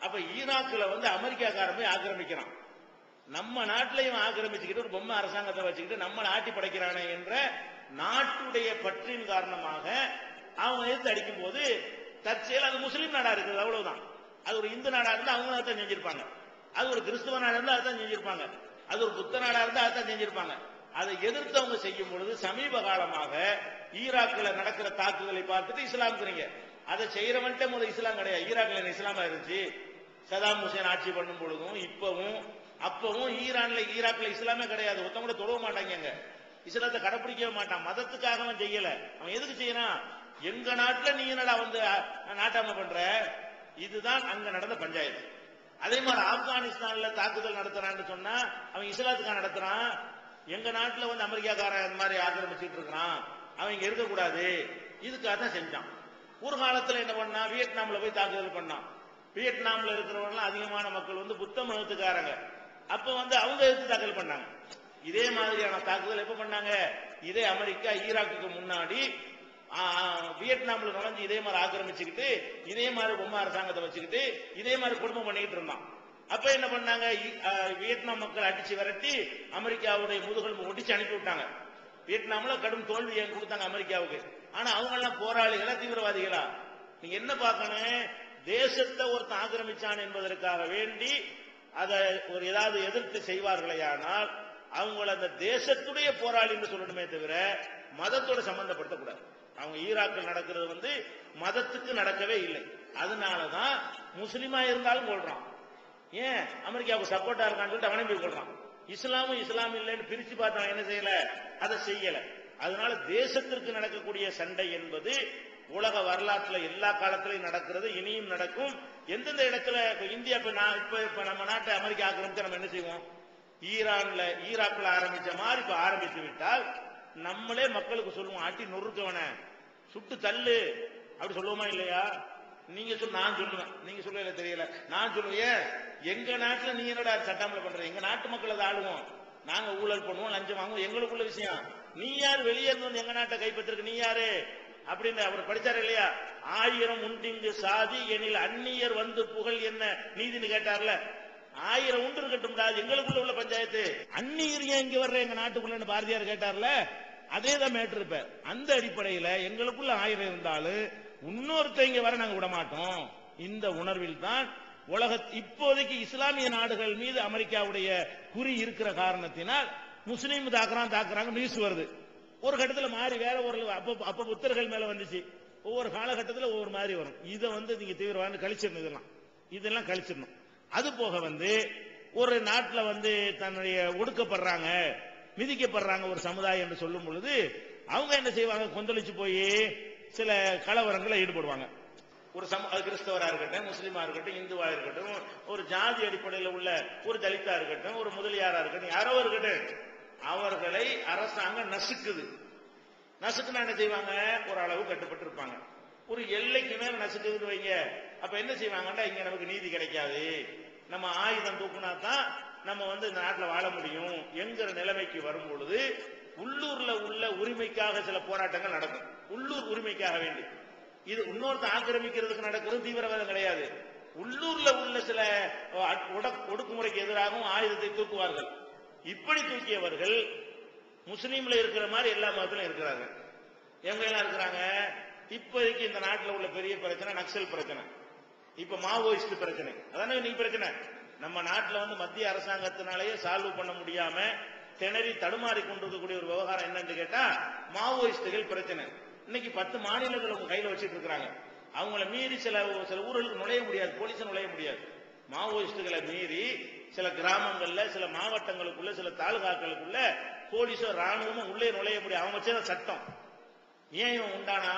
Speaker 2: அப்ப ஈராக்ல வந்து அமெரிக்காக்காரன் போய் ஆக்கிரமிக்கிறான் நம்ம நாட்டிலையும் ஆக்கிரமிச்சுக்கிட்டு ஒரு பொம்மை அரசாங்கத்தை வச்சுக்கிட்டு நம்மளை ஆட்டி படைக்கிறானே என்ற நாட்டுடைய பற்றின் காரணமாக அவங்க எதிர்த்து அடிக்கும் போது தற்செயல் அது முஸ்லீம் நாடா இருக்குது அவ்வளவுதான் அது ஒரு இந்து நாடா இருந்தா அவங்க அதான் செஞ்சிருப்பாங்க அது ஒரு கிறிஸ்துவ நாடா இருந்தா அதான் செஞ்சிருப்பாங்க அது ஒரு புத்த நாடா இருந்தா அதான் செஞ்சிருப்பாங்க அதை எதிர்த்து அவங்க செய்யும் பொழுது சமீப காலமாக ஈராக்ல நடக்கிற தாக்குதலை பார்த்துட்டு இஸ்லாம்ங்கிறீங்க அதை செய்யறவன்ட்ட முதல் இஸ்லாம் கிடையாது ஈராக்ல என்ன இஸ்லாமா இருந்துச்சு சதாம் ஹுசேன் ஆட்சி பண்ணும் பொழுதும் இப்பவும் அப்பவும் ஈரான்ல ஈராக்ல இஸ்லாமே கிடையாது ஒருத்தவங்க கூட தொழவ மாட்டாங்க இஸ்லாத்தை கடைப்பிடிக்கவே மாட்டான் மதத்துக்காக அவன் செய்யல அவன் எதுக்கு செய்யறான் எங்க நாட்டுல நீ என்னடா வந்து அஹ், நாட்டாம பண்ற இதுதான் அங்க நடந்த பஞ்சாயத்து அதே மாதிரி ஆப்கானிஸ்தான்ல தாக்குதல் நடத்துறான்னு சொன்னா அவன் இஸ்லாத்துக்காக நடத்துறான் எங்க நாட்டுல வந்து அமெரிக்காக்காரன் இந்த மாதிரி ஆக்கிரமிச்சுட்டு இருக்கிறான் அவன் இங்க இருக்கக்கூடாது இதுக்காக தான் செஞ்சான் ஒரு காலத்துல என்ன பண்ணா வியட்நாம்ல போய் தாக்குதல் பண்ணான் வியட்நாம்ல இருக்கிறவங்க அதிகமான மக்கள் வந்து புத்த மதத்துக்காரங்க அப்ப வந்து அவங்க எதிர்த்து தாக்கல் பண்ணாங்க இதே மாதிரியான தாக்குதல் எப்ப பண்ணாங்க இதே அமெரிக்கா ஈராக்குக்கு முன்னாடி ஆ, ஆ, வியட்நாம்ல நுழைஞ்சு இதே மாதிரி ஆக்கிரமிச்சுக்கிட்டு இதே மாதிரி பொம்மை அரசாங்கத்தை வச்சுக்கிட்டு இதே மாதிரி குடும்பம் பண்ணிக்கிட்டு இருந்தான் அப்ப என்ன பண்ணாங்க இ- ஆ, வியட்நாம் மக்கள் அடிச்சு விரட்டி அமெரிக்காவுடைய முதுகெலும்பு ஒடிச்சு அனுப்பி விட்டாங்க வியட்நாம்ல கடும் தோல்வி ஏன் கொடுத்தாங்க அமெரிக்காவுக்கு ஆனா அவங்க எல்லாம் போராளிகளா தீவிரவாதிகளா நீங்க என்ன பார்க்கணும் தேசத்தை ஒருத்தன் ஆக்கிரமிச்சான் என்பதற்காக வேண்டி அதை ஒரு ஏதாவது எதிர்த்து செய்வார்களேயானால் அவங்கள அந்த தேசத்துடைய போராளி என்று சொல்லணுமே தவிர மதத்தோட சம்பந்தப்படுத்தக்கூடாது அவங்க ஈராக்கில் நடக்கிறது வந்து மதத்துக்கு நடக்கவே இல்லை அதனாலதான் முஸ்லிமா இருந்தாலும் கொள்றான் ஏன் அமெரிக்காவுக்கு சப்போர்ட்டா இருக்கான்னு சொல்லிட்டு அவனே போய் கொள்றான் இஸ்லாமும் இஸ்லாம் இல்லைன்னு பிரிச்சு பார்த்தவன் என்ன செய்யல அதை செய்யல அதனால தேசத்திற்கு நடக்கக்கூடிய சண்டை என்பது உலக வரலாற்றுல எல்லா காலத்திலையும் நடக்கிறது இனியும் நடக்கும் எந்தெந்த இடத்துல இப்ப இந்தியா இப்ப நான் இப்ப இப்ப நம்ம நாட்டை அமெரிக்கா ஆக்கிரமிச்சா நம்ம என்ன செய்வோம் ஈரான்ல ஈராக்ல ஆரம்பிச்ச மாதிரி இப்ப ஆரம்பித்து விட்டால் நம்மளே மக்களுக்கு சொல்லுவோம் ஆட்டி நொறுக்கவன சுட்டு தள்ளு அப்படி சொல்லுவோமா இல்லையா நீங்க சொல் நான் சொல்லுவேன் நீங்க சொல்லல தெரியல நான் சொல்லுவேன் எங்க நாட்டுல நீ என்னடா சட்டாமல பண்ற எங்க நாட்டு மக்கள் அதை ஆளுவோம் நாங்க ஊழல் பண்ணுவோம் லஞ்சம் வாங்குவோம் எங்களுக்குள்ள விஷயம் நீ யார் வெளியே இருந்து வந்து எங்க நாட்டை கைப்பற்றிருக்கு நீ யாரு அப்படின்னு அவர் படிச்சாரு இல்லையா ஆயிரம் உண்டிங்கு சாதி எனில் அந்நியர் வந்து புகழ் என்ன நீதின்னு கேட்டார்ல ஆயிரம் உண்டு இருக்கட்டும்டா எங்களுக்குள்ள உள்ள பஞ்சாயத்து அந்நியர் ஏன் இங்க வர்ற எங்க நாட்டுக்குள்ளன்னு பாரதியார் கேட்டார்ல அதே தான் மேட்ரு இப்ப அந்த அடிப்படையில எங்களுக்குள்ள ஆயிரம் இருந்தாலும் இன்னொருத்த இங்க வர நாங்க விட மாட்டோம் இந்த உணர்வில் தான் உலக இப்போதைக்கு இஸ்லாமிய நாடுகள் மீது அமெரிக்காவுடைய குறி இருக்கிற காரணத்தினால் முஸ்லீம் தாக்குறான் தாக்குறாங்க நியூஸ் வருது ஒரு கட்டத்துல மாறி வேற ஒரு அப்ப அப்ப புத்தர்கள் மேல வந்துச்சு ஒவ்வொரு காலகட்டத்துல ஒவ்வொரு மாதிரி வரும் இதை வந்து நீங்க தீவிரவாதம் கழிச்சிடணும் இதெல்லாம் இதெல்லாம் கழிச்சிடணும் அது போக வந்து ஒரு நாட்டுல வந்து தன்னுடைய ஒடுக்கப்படுறாங்க மிதிக்கப்படுறாங்க ஒரு சமுதாயம் என்று சொல்லும் பொழுது அவங்க என்ன செய்வாங்க கொந்தளிச்சு போய் சில கலவரங்களை ஈடுபடுவாங்க ஒரு சம அது கிறிஸ்தவரா இருக்கட்டும் முஸ்லீமா இருக்கட்டும் இந்துவா இருக்கட்டும் ஒரு ஜாதி அடிப்படையில் உள்ள ஒரு தலித்தா இருக்கட்டும் ஒரு முதலியாரா இருக்கட்டும் யாரோ இருக்கட்டும் அவர்களை அரசாங்கம் நசுக்குது நசுக்குனா என்ன செய்வாங்க ஒரு அளவு கட்டுப்பட்டு இருப்பாங்க ஒரு எல்லைக்கு மேல நசுக்குதுன்னு வைங்க அப்ப என்ன செய்வாங்கன்னா இங்க நமக்கு நீதி கிடைக்காது நம்ம ஆயுதம் தூக்குனா தான் நம்ம வந்து இந்த நாட்டுல வாழ முடியும் என்கிற நிலைமைக்கு வரும் பொழுது உள்ளூர்ல உள்ள உரிமைக்காக சில போராட்டங்கள் நடக்கும் உள்ளூர் உரிமைக்காக வேண்டி இது இன்னொருத்த ஆக்கிரமிக்கிறதுக்கு நடக்கிறது தீவிரவாதம் கிடையாது உள்ளூர்ல உள்ள சில அஹ், ஒடக்- ஒடுக்குமுறைக்கு எதிராகவும் ஆயுதத்தை தூக்குவார்கள் இப்படி தூக்கியவர்கள் முஸ்லீம்ல இருக்கிற மாதிரி எல்லா மதத்திலும் இருக்கிறாங்க எங்க எல்லாம் இருக்கிறாங்க இப்போதைக்கு இந்த நாட்டுல உள்ள பெரிய பிரச்சனை நக்சல் பிரச்சனை இப்ப மாவோயிஸ்ட் பிரச்சனை அதானே நீ பிரச்சனை நம்ம நாட்டுல வந்து மத்திய அரசாங்கத்தினாலேயே சால்வ் பண்ண முடியாம திணறி தடுமாறி கொண்டிருக்கக்கூடிய ஒரு விவகாரம் என்னன்னு கேட்டா மாவோயிஸ்டுகள் பிரச்சனை இன்னைக்கு பத்து மாநிலங்கள் உங்க கையில வச்சிட்டு இருக்காங்க அவங்கள மீறி சில சில ஊர்களுக்கு நுழைய முடியாது போலீஸ் நுழைய முடியாது மாவோயிஸ்டுகளை மீறி சில கிராமங்கள்ல சில மாவட்டங்களுக்குள்ள சில தாலுகாக்களுக்குள்ள போலீஸோ ராணுவமும் உள்ளே நுழைய முடியாது அவங்க வச்சத சட்டம் ஏன் இவன் உண்டானா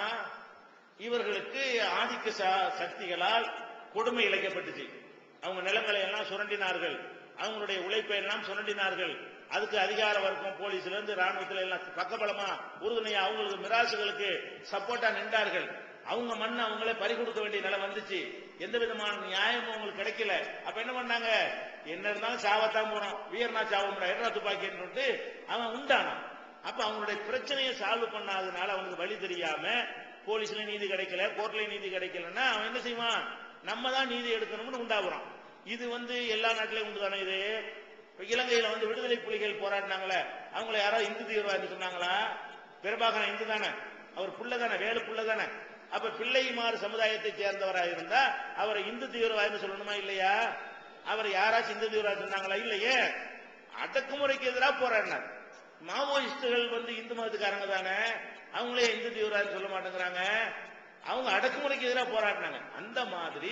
Speaker 2: இவர்களுக்கு ஆதிக்க ச- சக்திகளால் கொடுமை இழைக்கப்பட்டுச்சு அவங்க நிலங்களை எல்லாம் சுரண்டினார்கள் அவங்களுடைய உழைப்பை எல்லாம் சுரண்டினார்கள் அதுக்கு அதிகார வர்க்கம் போலீஸ்ல இருந்து ராணுவத்துல எல்லாம் பக்கபலமா உறுதுணையா அவங்களுக்கு மிராசுகளுக்கு சப்போர்ட்டா நின்றார்கள் அவங்க மண்ணை அவங்களே பறி கொடுக்க வேண்டிய நிலை வந்துச்சு எந்த விதமான நியாயமும் அவங்களுக்கு கிடைக்கல அப்ப என்ன பண்ணாங்க என்ன இருந்தாலும் சாவத்தான் போறோம் வீரனா சாவ முடியாது என்ன துப்பாக்கின்னு அவன் உண்டானான் அப்ப அவங்களுடைய பிரச்சனையை சால்வ் பண்ணாதனால அவனுக்கு வழி தெரியாம போலீஸ்ல நீதி கிடைக்கல கோர்ட்ல நீதி கிடைக்கலன்னா அவன் என்ன செய்வான் நம்ம தான் நீதி எடுக்கணும்னு உண்டாகுறோம் இது வந்து எல்லா நாட்டிலையும் உண்டு தானே இது இப்ப இலங்கையில வந்து விடுதலை புலிகள் போராடினாங்களே அவங்கள யாராவது இந்து தீவிரவாதி சொன்னாங்களா பிரபாகரன் இந்து தானே அவர் புள்ள தானே வேலு புள்ள தானே அப்ப பிள்ளைமாறு சமுதாயத்தை சேர்ந்தவராக இருந்தா அவரை இந்து தீவிரவாதின்னு சொல்லணுமா இல்லையா அவர் யாராச்சும் இந்து தீவிரவாதி சொன்னாங்களா இல்லையே அடக்குமுறைக்கு எதிராக போராடினார் மாவோயிஸ்டுகள் வந்து இந்து மதத்துக்காரங்க தானே அவங்களே இந்து தீவிரவாதி சொல்ல மாட்டேங்கிறாங்க அவங்க அடக்குமுறைக்கு எதிராக போராடினாங்க அந்த மாதிரி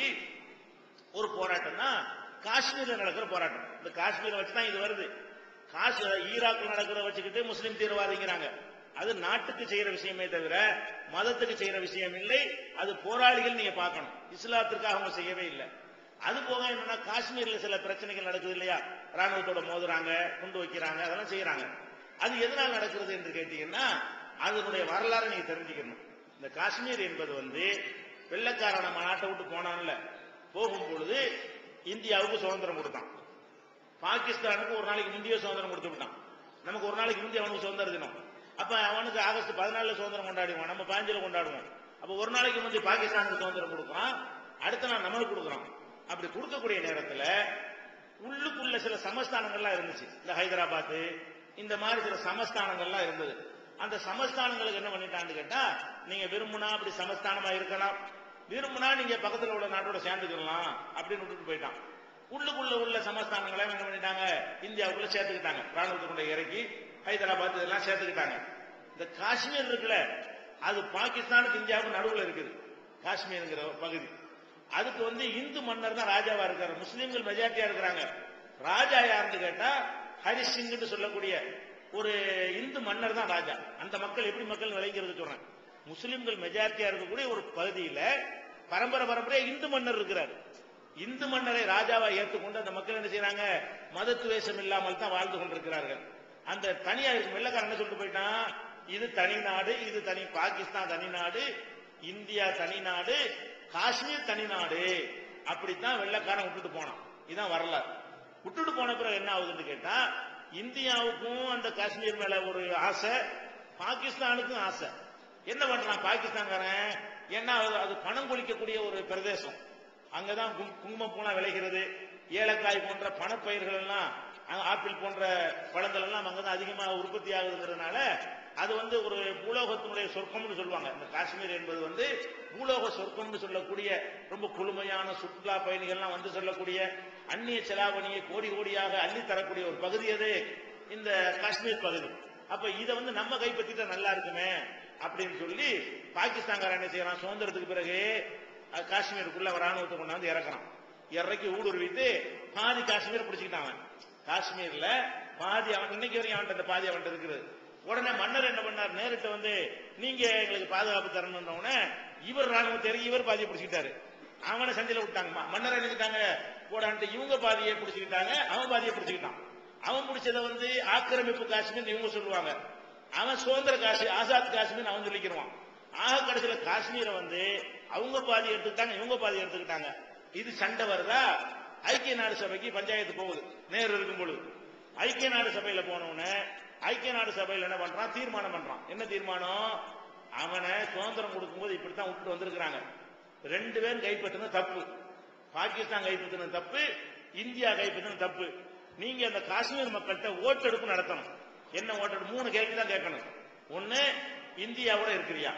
Speaker 2: ஒரு போராட்டம் தான் காஷ்மீர்ல நடக்கிற போராட்டம் இந்த காஷ்மீரை வச்சு தான் இது வருது காஷ்மீர் ஈராக்ல நடக்கிறத வச்சுக்கிட்டு முஸ்லீம் தீவிரவாதிங்கிறாங்க அது நாட்டுக்கு செய்யற விஷயமே தவிர மதத்துக்கு செய்யற விஷயம் இல்லை அது போராளிகள் நீங்க பார்க்கணும் இஸ்லாத்திற்காக அவங்க செய்யவே இல்லை அது போக என்னன்னா காஷ்மீர்ல சில பிரச்சனைகள் நடக்குது இல்லையா ராணுவத்தோட மோதுறாங்க குண்டு வைக்கிறாங்க அதெல்லாம் செய்யறாங்க அது எதனால் நடக்கிறது என்று கேட்டீங்கன்னா அதனுடைய வரலாறு நீங்க தெரிஞ்சுக்கணும் இந்த காஷ்மீர் என்பது வந்து வெள்ளக்காரன் நம்ம நாட்டை விட்டு போனான்ல போகும் பொழுது இந்தியாவுக்கு சுதந்திரம் கொடுத்தான் பாகிஸ்தானுக்கு ஒரு நாளைக்கு முந்தைய சுதந்திரம் கொடுத்து விட்டான் நமக்கு ஒரு நாளைக்கு முந்தைய அவனுக்கு சுதந்திர தினம் அப்ப அவனுக்கு ஆகஸ்ட் பதினாலுல சுதந்திரம் கொண்டாடுவான் நம்ம பதினஞ்சுல கொண்டாடுவோம் அப்ப ஒரு நாளைக்கு முந்தைய பாகிஸ்தானுக்கு சுதந்திரம் கொடுக்குறான் அடுத்த நாள் நம்மளுக்கு கொடுக்குறான் அப்படி கொடுக்கக்கூடிய நேரத்துல உள்ளுக்குள்ள சில சமஸ்தானங்கள்லாம் இருந்துச்சு இந்த ஹைதராபாத் இந்த மாதிரி சில சமஸ்தானங்கள்லாம் இருந்தது அந்த சமஸ்தானங்களுக்கு என்ன பண்ணிட்டான்னு கேட்டா நீங்க விரும்புனா அப்படி சமஸ்தானமா இருக்கலாம் விரும்புனா நீங்க பக்கத்துல உள்ள நாட்டோட சேர்ந்துக்கலாம் அப்படின்னு விட்டுட்டு போயிட்டான் உள்ளுக்குள்ள உள்ள சமஸ்தானங்களை என்ன பண்ணிட்டாங்க இந்தியாவுக்குள்ள சேர்த்துக்கிட்டாங்க ராணுவத்துக்குள்ள இறக்கி ஹைதராபாத் இதெல்லாம் சேர்த்துக்கிட்டாங்க இந்த காஷ்மீர் இருக்குல்ல அது பாகிஸ்தானுக்கு இந்தியாவுக்கு நடுவுல இருக்குது காஷ்மீருங்கிற பகுதி அதுக்கு வந்து இந்து மன்னர் தான் ராஜாவா இருக்காரு முஸ்லீம்கள் மெஜாரிட்டியா இருக்கிறாங்க ராஜா யாருன்னு கேட்டா ஹரிஷ் சிங்னு சொல்லக்கூடிய ஒரு இந்து மன்னர் தான் ராஜா அந்த மக்கள் எப்படி மக்கள் விளைங்கிறது சொல்றேன் முஸ்லிம்கள் மெஜாரிட்டியா இருக்கக்கூடிய ஒரு பகுதியில பரம்பரை பரம்பரையா இந்து மன்னர் இருக்கிறார் இந்து மன்னரை ராஜாவா ஏற்றுக்கொண்டு அந்த மக்கள் என்ன செய்யறாங்க மதத்துவேஷம் இல்லாமல் தான் வாழ்ந்து கொண்டிருக்கிறார்கள் அந்த தனியா இருக்கும் வெள்ளக்காரன் என்ன சொல்லிட்டு போயிட்டான் இது தனி நாடு இது தனி பாகிஸ்தான் தனி நாடு இந்தியா தனி நாடு காஷ்மீர் தனி நாடு அப்படித்தான் வெள்ளக்காரன் விட்டுட்டு போனான் இதான் வரலாறு விட்டுட்டு போன பிறகு என்ன ஆகுதுன்னு கேட்டா இந்தியாவுக்கும் அந்த காஷ்மீர் மேல ஒரு ஆசை பாகிஸ்தானுக்கும் ஆசை என்ன பண்றான் பாகிஸ்தான்காரன் ஏன்னா அது- அது பணம் கொளிக்கக்கூடிய ஒரு பிரதேசம் அங்கதான் கும்- குங்குமப்பூலாம் விளைகிறது ஏலக்காய் போன்ற பணப்பயிர்கள் எல்லாம் அங்க ஆப்பிள் போன்ற பழங்கள் எல்லாம் அங்கதான் அதிகமா உற்பத்தி ஆகுதுங்கிறதுனால அது வந்து ஒரு பூலோகத்தினுடைய சொர்க்கம்னு சொல்லுவாங்க இந்த காஷ்மீர் என்பது வந்து பூலோக சொர்க்கம்னு சொல்லக்கூடிய ரொம்ப குளுமையான சுற்றுலா பயணிகள்லாம் வந்து சொல்லக்கூடிய அந்நிய செலாவணியை கோடி கோடியாக அள்ளி தரக்கூடிய ஒரு பகுதி அது இந்த காஷ்மீர் பகுதி அப்ப இதை வந்து நம்ம கைப்பற்றிட்டா நல்லா இருக்குமே அப்படின்னு சொல்லி பாகிஸ்தான்காரன் என்ன செய்யறான் சுதந்திரத்துக்கு பிறகு அஹ், காஷ்மீருக்குள்ள ராணுவத்தை கொண்டாந்து இறக்குறான் இறக்கி ஊடுருவிட்டு பாதி காஷ்மீர் பிடிச்சிக்கிட்டான் அவன் காஷ்மீர்ல பாதி அவன் இன்னைக்கு வரைக்கும் அவன்கிட்ட அந்த பாதி அவன்கிட்ட இருக்குது உடனே மன்னர் என்ன பண்ணார் நேரிட்ட வந்து நீங்க எங்களுக்கு பாதுகாப்பு தரணும்ன உடனே இவர் ராணுவத்தை இறங்கி இவர் பாதியை பிடிச்சிக்கிட்டாரு அவனை சண்டையில விட்டாங்க ம- மன்னர் நினைச்சிட்டாங்க போடான்ட்டு இவங்க பாதியை பிடிச்சிக்கிட்டாங்க அவன் பாதியை பிடிச்சிக்கிட்டான் அவன் பிடிச்சதை வந்து ஆக்கிரமிப்பு காஷ்மீர் இவங்க சொல்லுவாங்க அவன் சுதந்திர காஷ்மீர் ஆசாத் காஷ்மீர் அவன் சொல்லிக்கிறான் ஆக கடைசியில காஷ்மீரை வந்து அவங்க பாதி எடுத்துக்கிட்டாங்க இவங்க பாதி எடுத்துக்கிட்டாங்க இது சண்டை வருதா ஐக்கிய நாடு சபைக்கு பஞ்சாயத்து போகுது நேரு இருக்கும் பொழுது ஐக்கிய நாடு சபையில போனவன ஐக்கிய நாடு சபையில என்ன பண்றான் தீர்மானம் பண்றான் என்ன தீர்மானம் அவனை சுதந்திரம் கொடுக்கும்போது இப்படித்தான் விட்டு வந்திருக்கிறாங்க ரெண்டு பேரும் கைப்பற்றினது தப்பு பாகிஸ்தான் கைப்பற்றினது தப்பு இந்தியா கைப்பற்றினது தப்பு நீங்க அந்த காஷ்மீர் மக்கள்கிட்ட ஓட்டெடுப்பு நடத்தணும் என்ன ஓட்டெடுப்பு மூணு கேள்வி தான் கேட்கணும் ஒண்ணு இந்தியாவோட இருக்கிறியா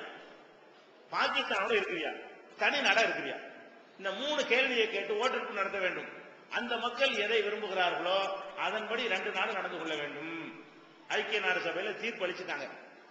Speaker 2: பாகிஸ்தானோட இருக்கிறியா தனி நாடா இருக்கிறியா இந்த மூணு கேள்வியை கேட்டு ஓட்டெடுப்பு நடத்த வேண்டும் அந்த மக்கள் எதை விரும்புகிறார்களோ அதன்படி ரெண்டு நாடு நடந்து கொள்ள வேண்டும் ஐக்கிய நாடு சபையில தீர்ப்பு அளிச்சுட்டாங்க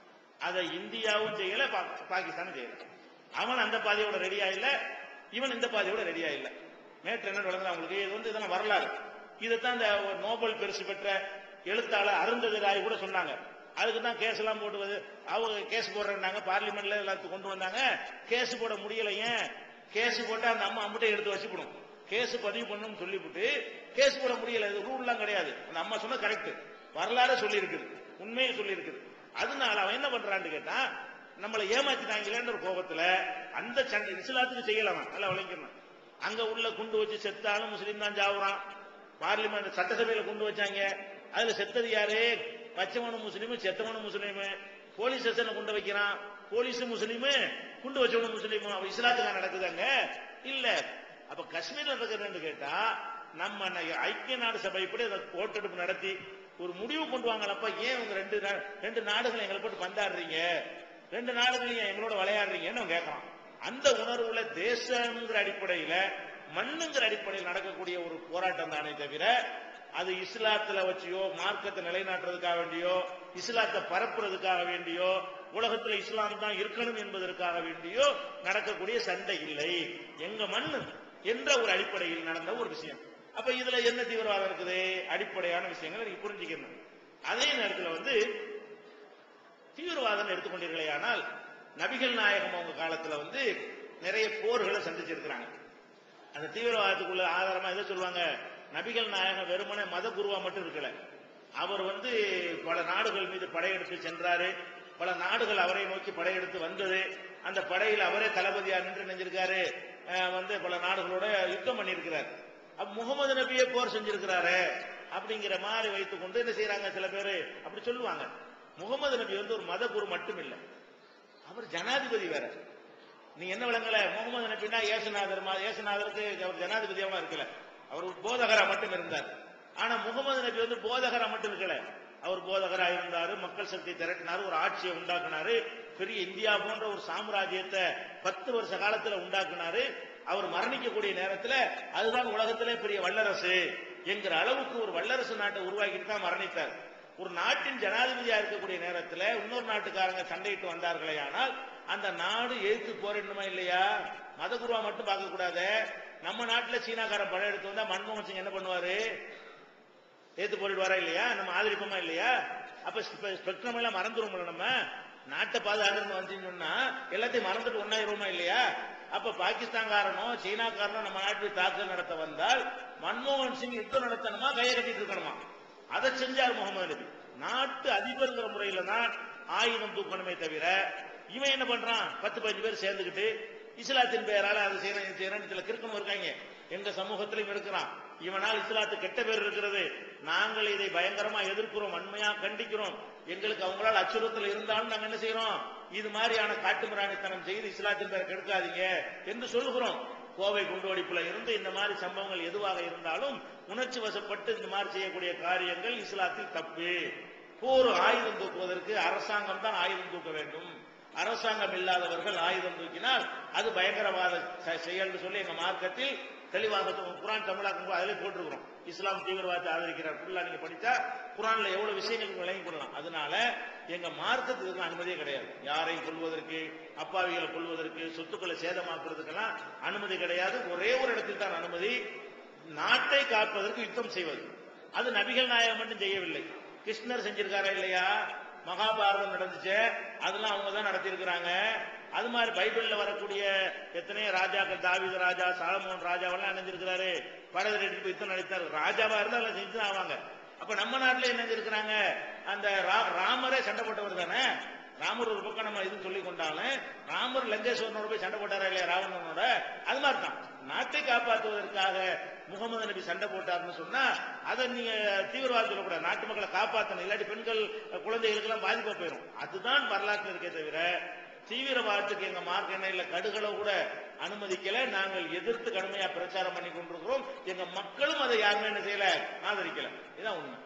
Speaker 2: அதை இந்தியாவும் செய்யல பா- பாகிஸ்தானும் செய்யல அவன் அந்த பாதையோட ரெடியா இல்ல இவன் இந்த பாதையோட ரெடியா இல்ல நேற்று என்ன நடந்தது அவங்களுக்கு இது வந்து இதெல்லாம் வரலாறு இதைத்தான் இந்த ஒரு நோபல் பரிசு பெற்ற எழுத்தாளர் அருந்ததிராய் கூட சொன்னாங்க அதுக்கு தான் கேஸ் எல்லாம் போடுவது அவங்க கேஸ் போடுறாங்க பார்லிமெண்ட்ல எல்லாத்துக்கும் கொண்டு வந்தாங்க கேஸ் போட முடியல ஏன் கேஸ் போட்டா அந்த அம்மா அம்பிட்டை எடுத்து வச்சுக்கணும் கேஸ் பதிவு பண்ணணும்னு சொல்லிவிட்டு கேஸ் போட முடியல இது ரூல்லாம் கிடையாது அந்த அம்மா சொன்ன கரெக்ட் வரலாறு சொல்லி இருக்குது உண்மையை சொல்லி இருக்குது அதனால அவன் என்ன பண்றான்னு கேட்டா நம்மளை ஏமாத்திட்டாங்களேன்ற ஒரு கோபத்துல அந்த சண்டை இஸ்லாத்துக்கு செய்யலாம் நல்லா விளங்கிக்கணும் அங்க உள்ள குண்டு வச்சு செத்தாலும் முஸ்லீம் தான் ஜாவுறான் பார்லிமெண்ட் சட்டசபையில குண்டு வச்சாங்க அதுல செத்தது யாரு பச்சவனும் முஸ்லீமு செத்தவனும் முஸ்லீமு போலீஸ் ஸ்டேஷன்ல குண்டு வைக்கிறான் போலீஸ் முஸ்லீமு குண்டு வச்சவனும் முஸ்லீமு அவன் இஸ்லாத்துக்கா நடக்குதாங்க இல்ல அப்ப காஷ்மீர்ல இருக்கிறன்னு கேட்டா நம்ம ந- ஐக்கிய நாடு சபை இப்படி அதை ஓட்டெடுப்பு நடத்தி ஒரு முடிவு கொண்டு வாங்கலப்பா ஏன் உங்க ரெண்டு நா- ரெண்டு நாடுகளை எங்களை போட்டு பந்தாடுறீங்க ரெண்டு நாடுகளையும் எங்களோட விளையாடுறீங்கன்னு அவன் கேட்கறான் அந்த உணர்வுல தேசங்கிற அடிப்படையில மண்ணுங்கிற அடிப்படையில் நடக்கக்கூடிய ஒரு போராட்டம் தானே தவிர அது இஸ்லாத்துல வச்சியோ மார்க்கத்தை நிலைநாட்டுறதுக்காக வேண்டியோ இஸ்லாத்தை பரப்புறதுக்காக வேண்டியோ உலகத்துல இஸ்லாம் தான் இருக்கணும் என்பதற்காக வேண்டியோ நடக்கக்கூடிய சண்டை இல்லை எங்க மண்ணு என்ற ஒரு அடிப்படையில் நடந்த ஒரு விஷயம் அப்ப இதுல என்ன தீவிரவாதம் இருக்குது அடிப்படையான விஷயங்களை நீங்க புரிஞ்சுக்கணும் அதே நேரத்துல வந்து தீவிரவாதம் எடுத்துக்கொண்டீர்களே ஆனால் நபிகள் நாயகம் அவங்க காலத்துல வந்து நிறைய போர்களை சந்திச்சிருக்கிறாங்க அந்த தீவிரவாதத்துக்குள்ள ஆதாரமா எதை சொல்லுவாங்க நபிகள் நாயகம் வெறுமனே மத குருவா மட்டும் இருக்கல அவர் வந்து பல நாடுகள் மீது படையெடுத்து சென்றாரு பல நாடுகள் அவரை நோக்கி படையெடுத்து வந்தது அந்த படையில் அவரே தளபதியா நின்று நினைஞ்சிருக்காரு அஹ் வந்து பல நாடுகளோட யுத்தம் பண்ணியிருக்கிறார் அப்ப முகமது நபியே போர் செஞ்சிருக்கிறாரு அப்படிங்கிற மாதிரி வைத்துக் கொண்டு என்ன செய்யறாங்க சில பேரு அப்படி சொல்லுவாங்க முகமது நபி வந்து ஒரு மத குரு மட்டும் இல்லை அவர் ஜனாதிபதி வேற நீ என்ன விளங்கல முகமது நபினா ஏசுநாதர் மா- ஏசுநாதருக்கு அவர் ஜனாதிபதியாவும் இருக்கல அவர் ஒரு போதகரா மட்டும் இருந்தார் ஆனா முகமது நபி வந்து போதகரா மட்டும் இருக்கல அவர் போதகரா இருந்தாரு மக்கள் சக்தி திரட்டினாரு ஒரு ஆட்சியை உண்டாக்குனாரு பெரிய இந்தியா போன்ற ஒரு சாம்ராஜ்யத்தை பத்து வருஷ காலத்துல உண்டாக்குனாரு அவர் மரணிக்கக்கூடிய நேரத்துல அதுதான் உலகத்திலே பெரிய வல்லரசு என்கிற அளவுக்கு ஒரு வல்லரசு நாட்டை உருவாக்கிட்டு தான் மரணித்தார் ஒரு நாட்டின் ஜனாதிபதியா இருக்கக்கூடிய நேரத்துல இன்னொரு நாட்டுக்காரங்க சண்டையிட்டு வந்தார்களே ஆனால் அந்த நாடு எதிர்த்து போரிடணுமா இல்லையா மதகுருவா மட்டும் பார்க்க கூடாது நம்ம நாட்டுல சீனாக்காரன் படம் எடுத்து வந்தா மன்மோகன் சிங் என்ன பண்ணுவாரு ஏத்து போரிடுவாரா இல்லையா நம்ம ஆதரிப்போமா இல்லையா அப்ப ஸ்பெக்ட்ரம் எல்லாம் மறந்துருவோம்ல நம்ம நாட்டை பாதுகாக்கணும்னு வந்துன்னு சொன்னா எல்லாத்தையும் மறந்துட்டு ஒன்னாயிருவோமா இல்லையா அப்ப பாகிஸ்தான்காரனோ சீனாக்காரனோ நம்ம நாட்டுக்கு தாக்குதல் நடத்த வந்தால் மன்மோகன் சிங் யுத்தம் நடத்தணுமா கையை கட்டிட்டு இருக்கணுமா அதை செஞ்சார் முகமது நபி நாட்டு அதிபர்ங்கிற முறையில தான் ஆயுதம் தூக்கணுமே தவிர இவன் என்ன பண்றான் பத்து பதினஞ்சு பேர் சேர்ந்துக்கிட்டு இஸ்லாத்தின் பெயரால அதை செய்யறேன் இது செய்யறேன் சில கிறுக்கணும் இருக்காங்க எங்க சமூகத்திலும் இருக்கிறான் இவனால் இஸ்லாத்துக்கு கெட்ட பேர் இருக்கிறது நாங்கள் இதை பயங்கரமா எதிர்க்கிறோம் வன்மையா கண்டிக்கிறோம் எங்களுக்கு அவங்களால் அச்சுறுத்தல் இருந்தாலும் நாங்க என்ன செய்யறோம் இது மாதிரியான காட்டுமிராணித்தனம் செய்து இஸ்லாத்தின் பேரை கெடுக்காதீங்க என்று சொல்லுகிறோம் கோவை குண்டுவெடிப்புல இருந்து இந்த மாதிரி சம்பவங்கள் எதுவாக இருந்தாலும் உணர்ச்சி வசப்பட்டு இந்த மாதிரி செய்யக்கூடிய காரியங்கள் இஸ்லாத்தில் தப்பு போர் ஆயுதம் தூக்குவதற்கு அரசாங்கம் தான் ஆயுதம் தூக்க வேண்டும் அரசாங்கம் இல்லாதவர்கள் ஆயுதம் தூக்கினால் அது பயங்கரவாத செ- செயல்னு சொல்லி எங்க மார்க்கத்தில் தெளிவாக து- குரான் தமிழாக்கம் அதிலே போட்டிருக்கிறோம் இஸ்லாம் தீவிரவாதத்தை ஆதரிக்கிறார் ஃபுல்லா நீங்க படிச்சா குரான்ல எவ்வளவு விஷயங்களுக்கு விளங்கி கொள்ளலாம் அதனால எங்க மார்க்கத்துக்கு இதுக்கு அனுமதியே கிடையாது யாரையும் கொள்வதற்கு அப்பாவிகளை கொள்வதற்கு சொத்துக்களை சேதமாக்குறதுக்கெல்லாம் அனுமதி கிடையாது ஒரே ஒரு இடத்தில் தான் அனுமதி நாட்டை காப்பதற்கு யுத்தம் செய்வது அது நபிகள் நாயகம் மட்டும் செய்யவில்லை கிருஷ்ணர் செஞ்சிருக்காரா இல்லையா மகாபாரதம் நடந்துச்சு அதெல்லாம் அவங்க தான் நடத்தியிருக்கிறாங்க அது மாதிரி பைபிள்ல வரக்கூடிய எத்தனையோ ராஜாக்கள் தாவீது ராஜா சாலமோன் ராஜாவெல்லாம் நினைஞ்சிருக்கிறாரு படத்தில் எடுத்து போய் யுத்தம் நடத்தாரு ராஜாவா இருந்தா எல்லாம் செஞ்சு தான் ஆவாங்க அப்ப நம்ம நாட்டுல என்ன செஞ்சிருக்கிறாங்க அந்த ரா- ராமரே சண்டை போட்டவர் தானே ராமர் ஒரு பக்கம் நம்ம இது சொல்லி கொண்டாலும் ராமர் லங்கேஸ்வரனோட போய் சண்டை போட்டாரா இல்லையா ராவணனோட அது மாதிரி தான் நாட்டை காப்பாற்றுவதற்காக முகமது நபி சண்டை போட்டாருன்னு சொன்னா அதை நீங்க தீவிரவாதம் சொல்லக்கூடாது நாட்டு மக்களை காப்பாற்றணும் இல்லாட்டி பெண்கள் குழந்தைகளுக்கு எல்லாம் பாதிப்பா போயிடும் அதுதான் வரலாற்று இருக்கே தவிர தீவிரவாதத்துக்கு எங்க மார்க் என்ன இல்ல கடுகளவு கூட அனுமதிக்கல நாங்கள் எதிர்த்து கடுமையா பிரச்சாரம் பண்ணி கொண்டிருக்கிறோம் எங்க மக்களும் அதை யாருமே என்ன செய்யல ஆதரிக்கல இதான் உண்மை